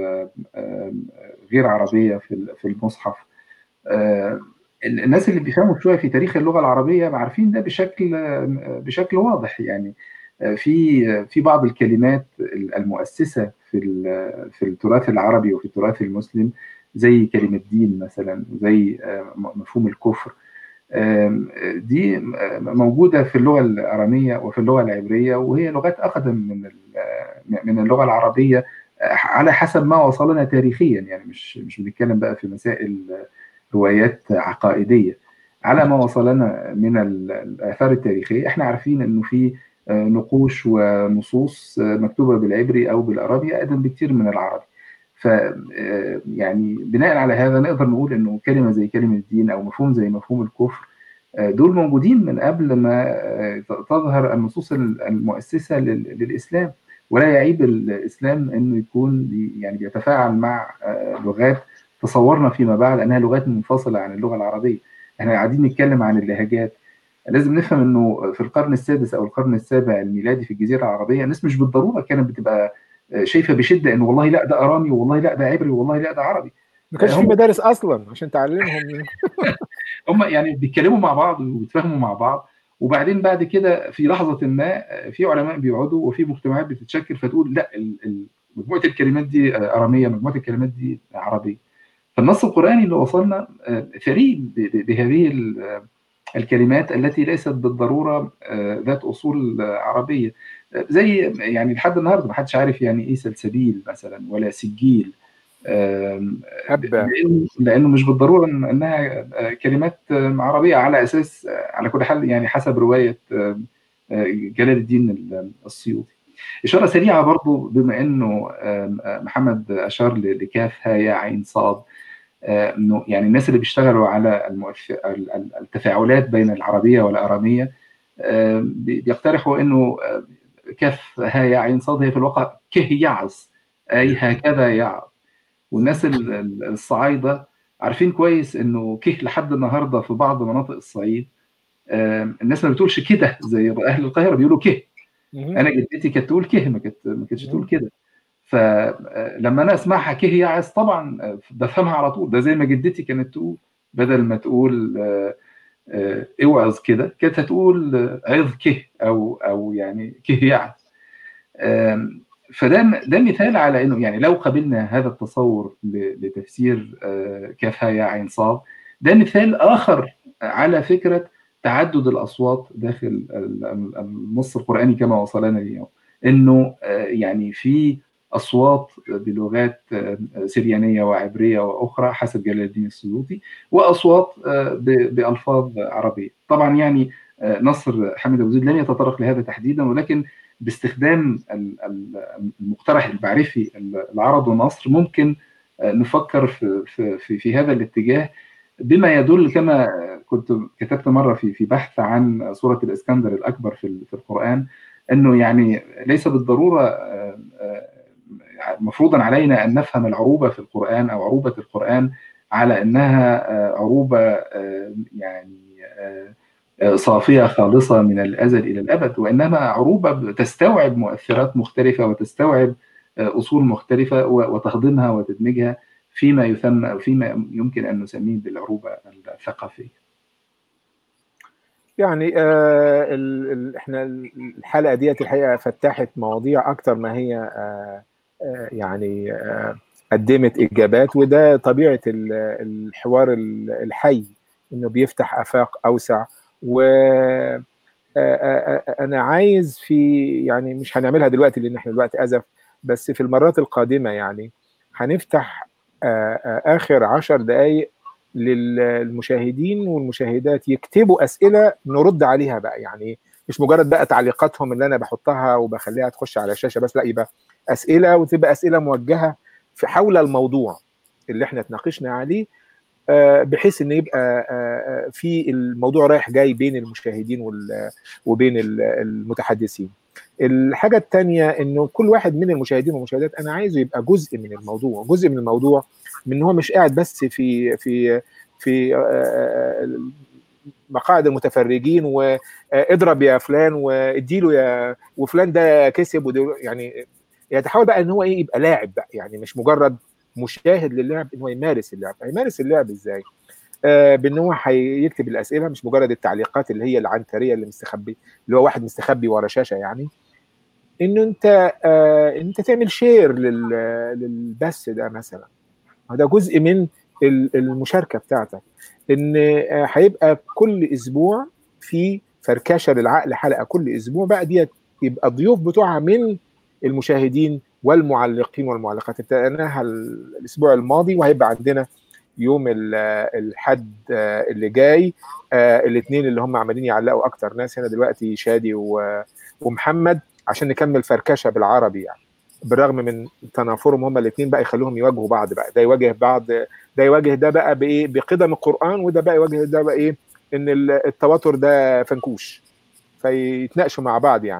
غير عربيه في المصحف الناس اللي بيفهموا شويه في تاريخ اللغه العربيه عارفين ده بشكل بشكل واضح يعني في في بعض الكلمات المؤسسه في في التراث العربي وفي التراث المسلم زي كلمه دين مثلا زي مفهوم الكفر دي موجوده في اللغه الاراميه وفي اللغه العبريه وهي لغات اقدم من من اللغه العربيه على حسب ما وصلنا تاريخيا يعني مش مش بنتكلم بقى في مسائل روايات عقائديه على ما وصلنا من الاثار التاريخيه احنا عارفين انه في نقوش ونصوص مكتوبه بالعبري او بالارابي اقدم بكثير من العربي ف يعني بناء على هذا نقدر نقول انه كلمه زي كلمه الدين او مفهوم زي مفهوم الكفر دول موجودين من قبل ما تظهر النصوص المؤسسه للاسلام ولا يعيب الاسلام انه يكون يعني بيتفاعل مع لغات تصورنا فيما بعد انها لغات منفصله عن اللغه العربيه احنا قاعدين نتكلم عن اللهجات لازم نفهم انه في القرن السادس او القرن السابع الميلادي في الجزيره العربيه الناس مش بالضروره كانت بتبقى شايفه بشده انه والله لا ده ارامي والله لا ده عبري والله لا ده عربي ما كانش في مدارس اصلا عشان تعلمهم هم يعني بيتكلموا مع بعض وبيتفاهموا مع بعض وبعدين بعد كده في لحظه ما في علماء بيقعدوا وفي مجتمعات بتتشكل فتقول لا مجموعه الكلمات دي اراميه مجموعه الكلمات دي عربيه فالنص القراني اللي وصلنا ثري بهذه الكلمات التي ليست بالضروره ذات اصول عربيه زي يعني لحد النهارده ما حدش عارف يعني ايه سلسبيل مثلا ولا سجيل لأنه, لانه مش بالضروره انها كلمات عربيه على اساس على كل حال يعني حسب روايه جلال الدين السيوطي اشاره سريعه برضو بما انه محمد اشار لكاف ها يا عين صاد انه يعني الناس اللي بيشتغلوا على التفاعلات بين العربيه والاراميه بيقترحوا انه كاف ها يا عين صاد هي في الواقع كه يعص اي هكذا يعص والناس الصعايده عارفين كويس انه كه لحد النهارده في بعض مناطق الصعيد الناس ما بتقولش كده زي اهل القاهره بيقولوا كه انا جدتي كانت تقول كه ما كانت ما كانتش تقول كده فلما انا اسمعها كه يعس طبعا بفهمها على طول ده زي ما جدتي كانت تقول بدل ما تقول اوعظ كده كانت هتقول عظ كه او او يعني كه يعس فده ده مثال على انه يعني لو قبلنا هذا التصور لتفسير كافها يا عين صاد ده مثال اخر على فكره تعدد الاصوات داخل النص القراني كما وصلنا اليوم انه يعني في اصوات بلغات سريانيه وعبريه واخرى حسب جلال الدين السيوطي واصوات بالفاظ عربيه طبعا يعني نصر حامد ابو زيد لن يتطرق لهذا تحديدا ولكن باستخدام المقترح المعرفي العرب ونصر ممكن نفكر في, في, في هذا الاتجاه بما يدل كما كنت كتبت مره في في بحث عن سوره الاسكندر الاكبر في في القران انه يعني ليس بالضروره مفروضا علينا ان نفهم العروبه في القران او عروبه القران على انها عروبه يعني صافيه خالصه من الازل الى الابد وانما عروبه تستوعب مؤثرات مختلفه وتستوعب اصول مختلفه وتخضمها وتدمجها فيما يسمى فيما يمكن ان نسميه بالعروبه الثقافيه. يعني آه ال ال احنا الحلقه ديت الحقيقه فتحت مواضيع اكتر ما هي آه آه يعني آه قدمت اجابات وده طبيعه الحوار الحي انه بيفتح افاق اوسع و انا عايز في يعني مش هنعملها دلوقتي لان احنا دلوقتي ازف بس في المرات القادمه يعني هنفتح اخر عشر دقائق للمشاهدين والمشاهدات يكتبوا اسئله نرد عليها بقى يعني مش مجرد بقى تعليقاتهم اللي انا بحطها وبخليها تخش على الشاشه بس لا يبقى اسئله وتبقى اسئله موجهه في حول الموضوع اللي احنا اتناقشنا عليه بحيث ان يبقى في الموضوع رايح جاي بين المشاهدين وبين المتحدثين. الحاجه الثانيه انه كل واحد من المشاهدين والمشاهدات انا عايزه يبقى جزء من الموضوع، جزء من الموضوع من هو مش قاعد بس في في في مقاعد المتفرجين واضرب يا فلان واديله يا وفلان ده كسب يعني يتحول بقى ان هو ايه يبقى لاعب بقى يعني مش مجرد مشاهد للعب ان هو يمارس اللعب هيمارس اللعب ازاي آه بان هو هيكتب الاسئله مش مجرد التعليقات اللي هي العنتريه اللي مستخبي اللي هو واحد مستخبي ورا شاشه يعني انه انت آه انت تعمل شير للبث ده مثلا ده جزء من المشاركه بتاعتك ان آه هيبقى كل اسبوع في فركشه للعقل حلقه كل اسبوع بقى ديت يبقى الضيوف بتوعها من المشاهدين والمعلقين والمعلقات ابتدأناها الاسبوع الماضي وهيبقى عندنا يوم الحد اللي جاي الاثنين اللي هم عمالين يعلقوا اكتر ناس هنا دلوقتي شادي ومحمد عشان نكمل فركشه بالعربي يعني بالرغم من تنافرهم هم الاثنين بقى يخلوهم يواجهوا بعض بقى ده يواجه بعض ده يواجه ده بقى بايه بقدم القران وده بقى يواجه ده بقى ايه ان التواتر ده فنكوش فيتناقشوا مع بعض يعني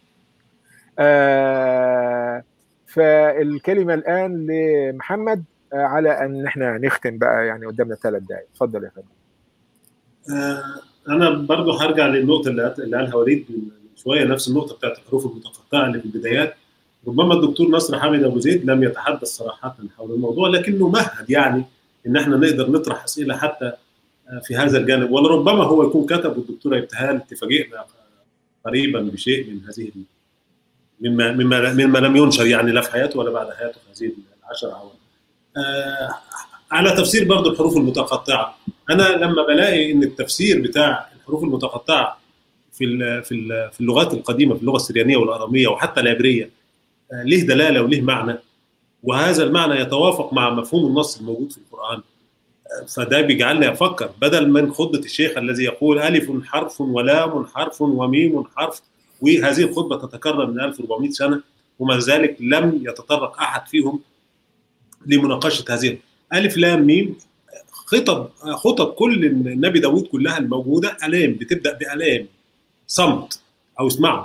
آه فالكلمه الان لمحمد آه على ان احنا نختم بقى يعني قدامنا ثلاث دقائق اتفضل يا فندم آه انا برضو هرجع للنقطه اللي اللي قالها وليد من شويه نفس النقطه بتاعت الحروف المتقطعه اللي في البدايات ربما الدكتور نصر حامد ابو زيد لم يتحدث صراحه حول الموضوع لكنه مهد يعني ان احنا نقدر نطرح اسئله حتى في هذا الجانب ولربما هو يكون كتب والدكتوره ابتهال تفاجئنا قريبا بشيء من هذه مما مما مما لم ينشر يعني لا في حياته ولا بعد حياته في هذه العشر اعوام. آه على تفسير برضه الحروف المتقطعه انا لما بلاقي ان التفسير بتاع الحروف المتقطعه في ال في ال في اللغات القديمه في اللغه السريانيه والاراميه وحتى العبريه آه ليه دلاله وليه معنى وهذا المعنى يتوافق مع مفهوم النص الموجود في القران آه فده بيجعلني افكر بدل من خطبه الشيخ الذي يقول الف حرف ولام حرف وميم حرف وهذه الخطبه تتكرر من 1400 سنه ومع ذلك لم يتطرق احد فيهم لمناقشه هذه الف لام ميم خطب خطب كل النبي داود كلها الموجوده الام بتبدا بالام صمت او اسمعوا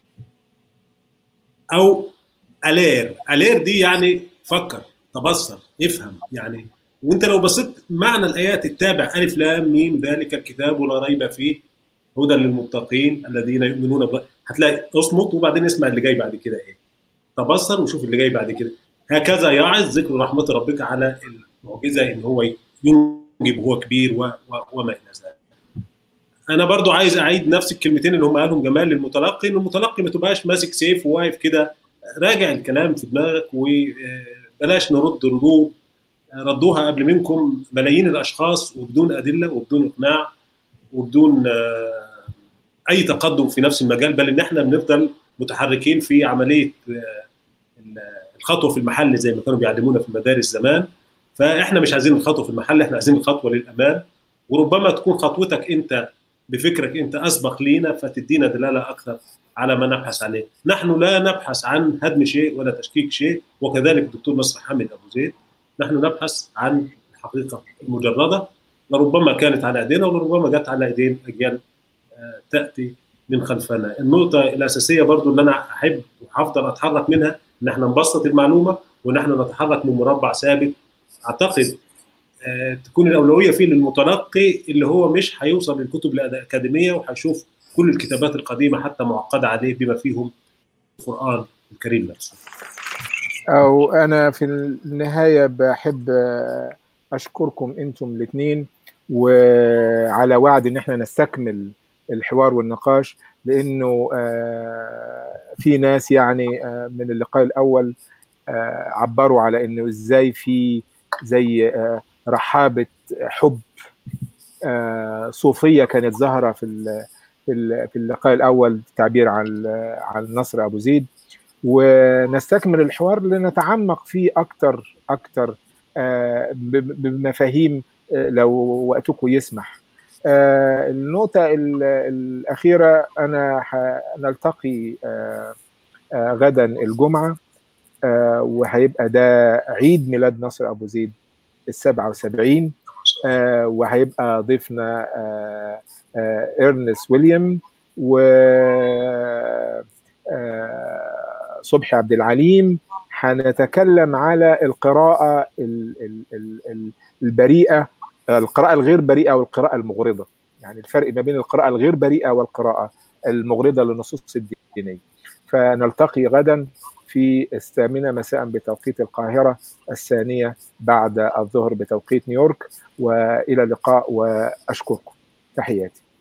او الير الير دي يعني فكر تبصر افهم يعني وانت لو بصيت معنى الايات التابع الف لام ميم ذلك الكتاب لا ريب فيه هدى للمتقين الذين يؤمنون ب... هتلاقي اصمت وبعدين اسمع اللي جاي بعد كده ايه تبصر وشوف اللي جاي بعد كده هكذا يعظ ذكر رحمه ربك على المعجزه ان هو ينجب وهو كبير و... و... وما الى ذلك انا برضو عايز اعيد نفس الكلمتين اللي هم قالهم جمال للمتلقي ان المتلقي ما تبقاش ماسك سيف وواقف كده راجع الكلام في دماغك وبلاش نرد ردود ردوها قبل منكم ملايين الاشخاص وبدون ادله وبدون اقناع وبدون اي تقدم في نفس المجال بل ان احنا بنفضل متحركين في عمليه الخطوه في المحل زي ما كانوا بيعلمونا في المدارس زمان فاحنا مش عايزين الخطوه في المحل احنا عايزين الخطوه للامام وربما تكون خطوتك انت بفكرك انت اسبق لينا فتدينا دلاله اكثر على ما نبحث عليه نحن لا نبحث عن هدم شيء ولا تشكيك شيء وكذلك الدكتور نصر حامد ابو زيد نحن نبحث عن الحقيقه المجرده لربما كانت على ايدينا ولربما جت على ايدين اجيال تاتي من خلفنا النقطه الاساسيه برضو اللي انا احب وهفضل اتحرك منها ان احنا نبسط المعلومه ونحن نتحرك من مربع ثابت اعتقد تكون الاولويه فيه للمتلقي اللي هو مش هيوصل للكتب الاكاديميه وهيشوف كل الكتابات القديمه حتى معقده عليه بما فيهم القران الكريم نفسه. او انا في النهايه بحب اشكركم انتم الاثنين وعلى وعد ان احنا نستكمل الحوار والنقاش لانه في ناس يعني من اللقاء الاول عبروا على انه ازاي في زي رحابه حب صوفيه كانت ظاهره في في اللقاء الاول تعبير عن عن نصر ابو زيد ونستكمل الحوار لنتعمق فيه اكثر اكثر بمفاهيم لو وقتكم يسمح النقطة الأخيرة أنا نلتقي غدا الجمعة وهيبقى ده عيد ميلاد نصر أبو زيد السبعة وسبعين وهيبقى ضيفنا إرنس ويليام و صبحي عبد العليم هنتكلم على القراءة البريئة القراءة الغير بريئة والقراءة المغرضة يعني الفرق ما بين القراءة الغير بريئة والقراءة المغرضة للنصوص الدينية فنلتقي غدا في الثامنة مساء بتوقيت القاهرة الثانية بعد الظهر بتوقيت نيويورك وإلى اللقاء وأشكركم تحياتي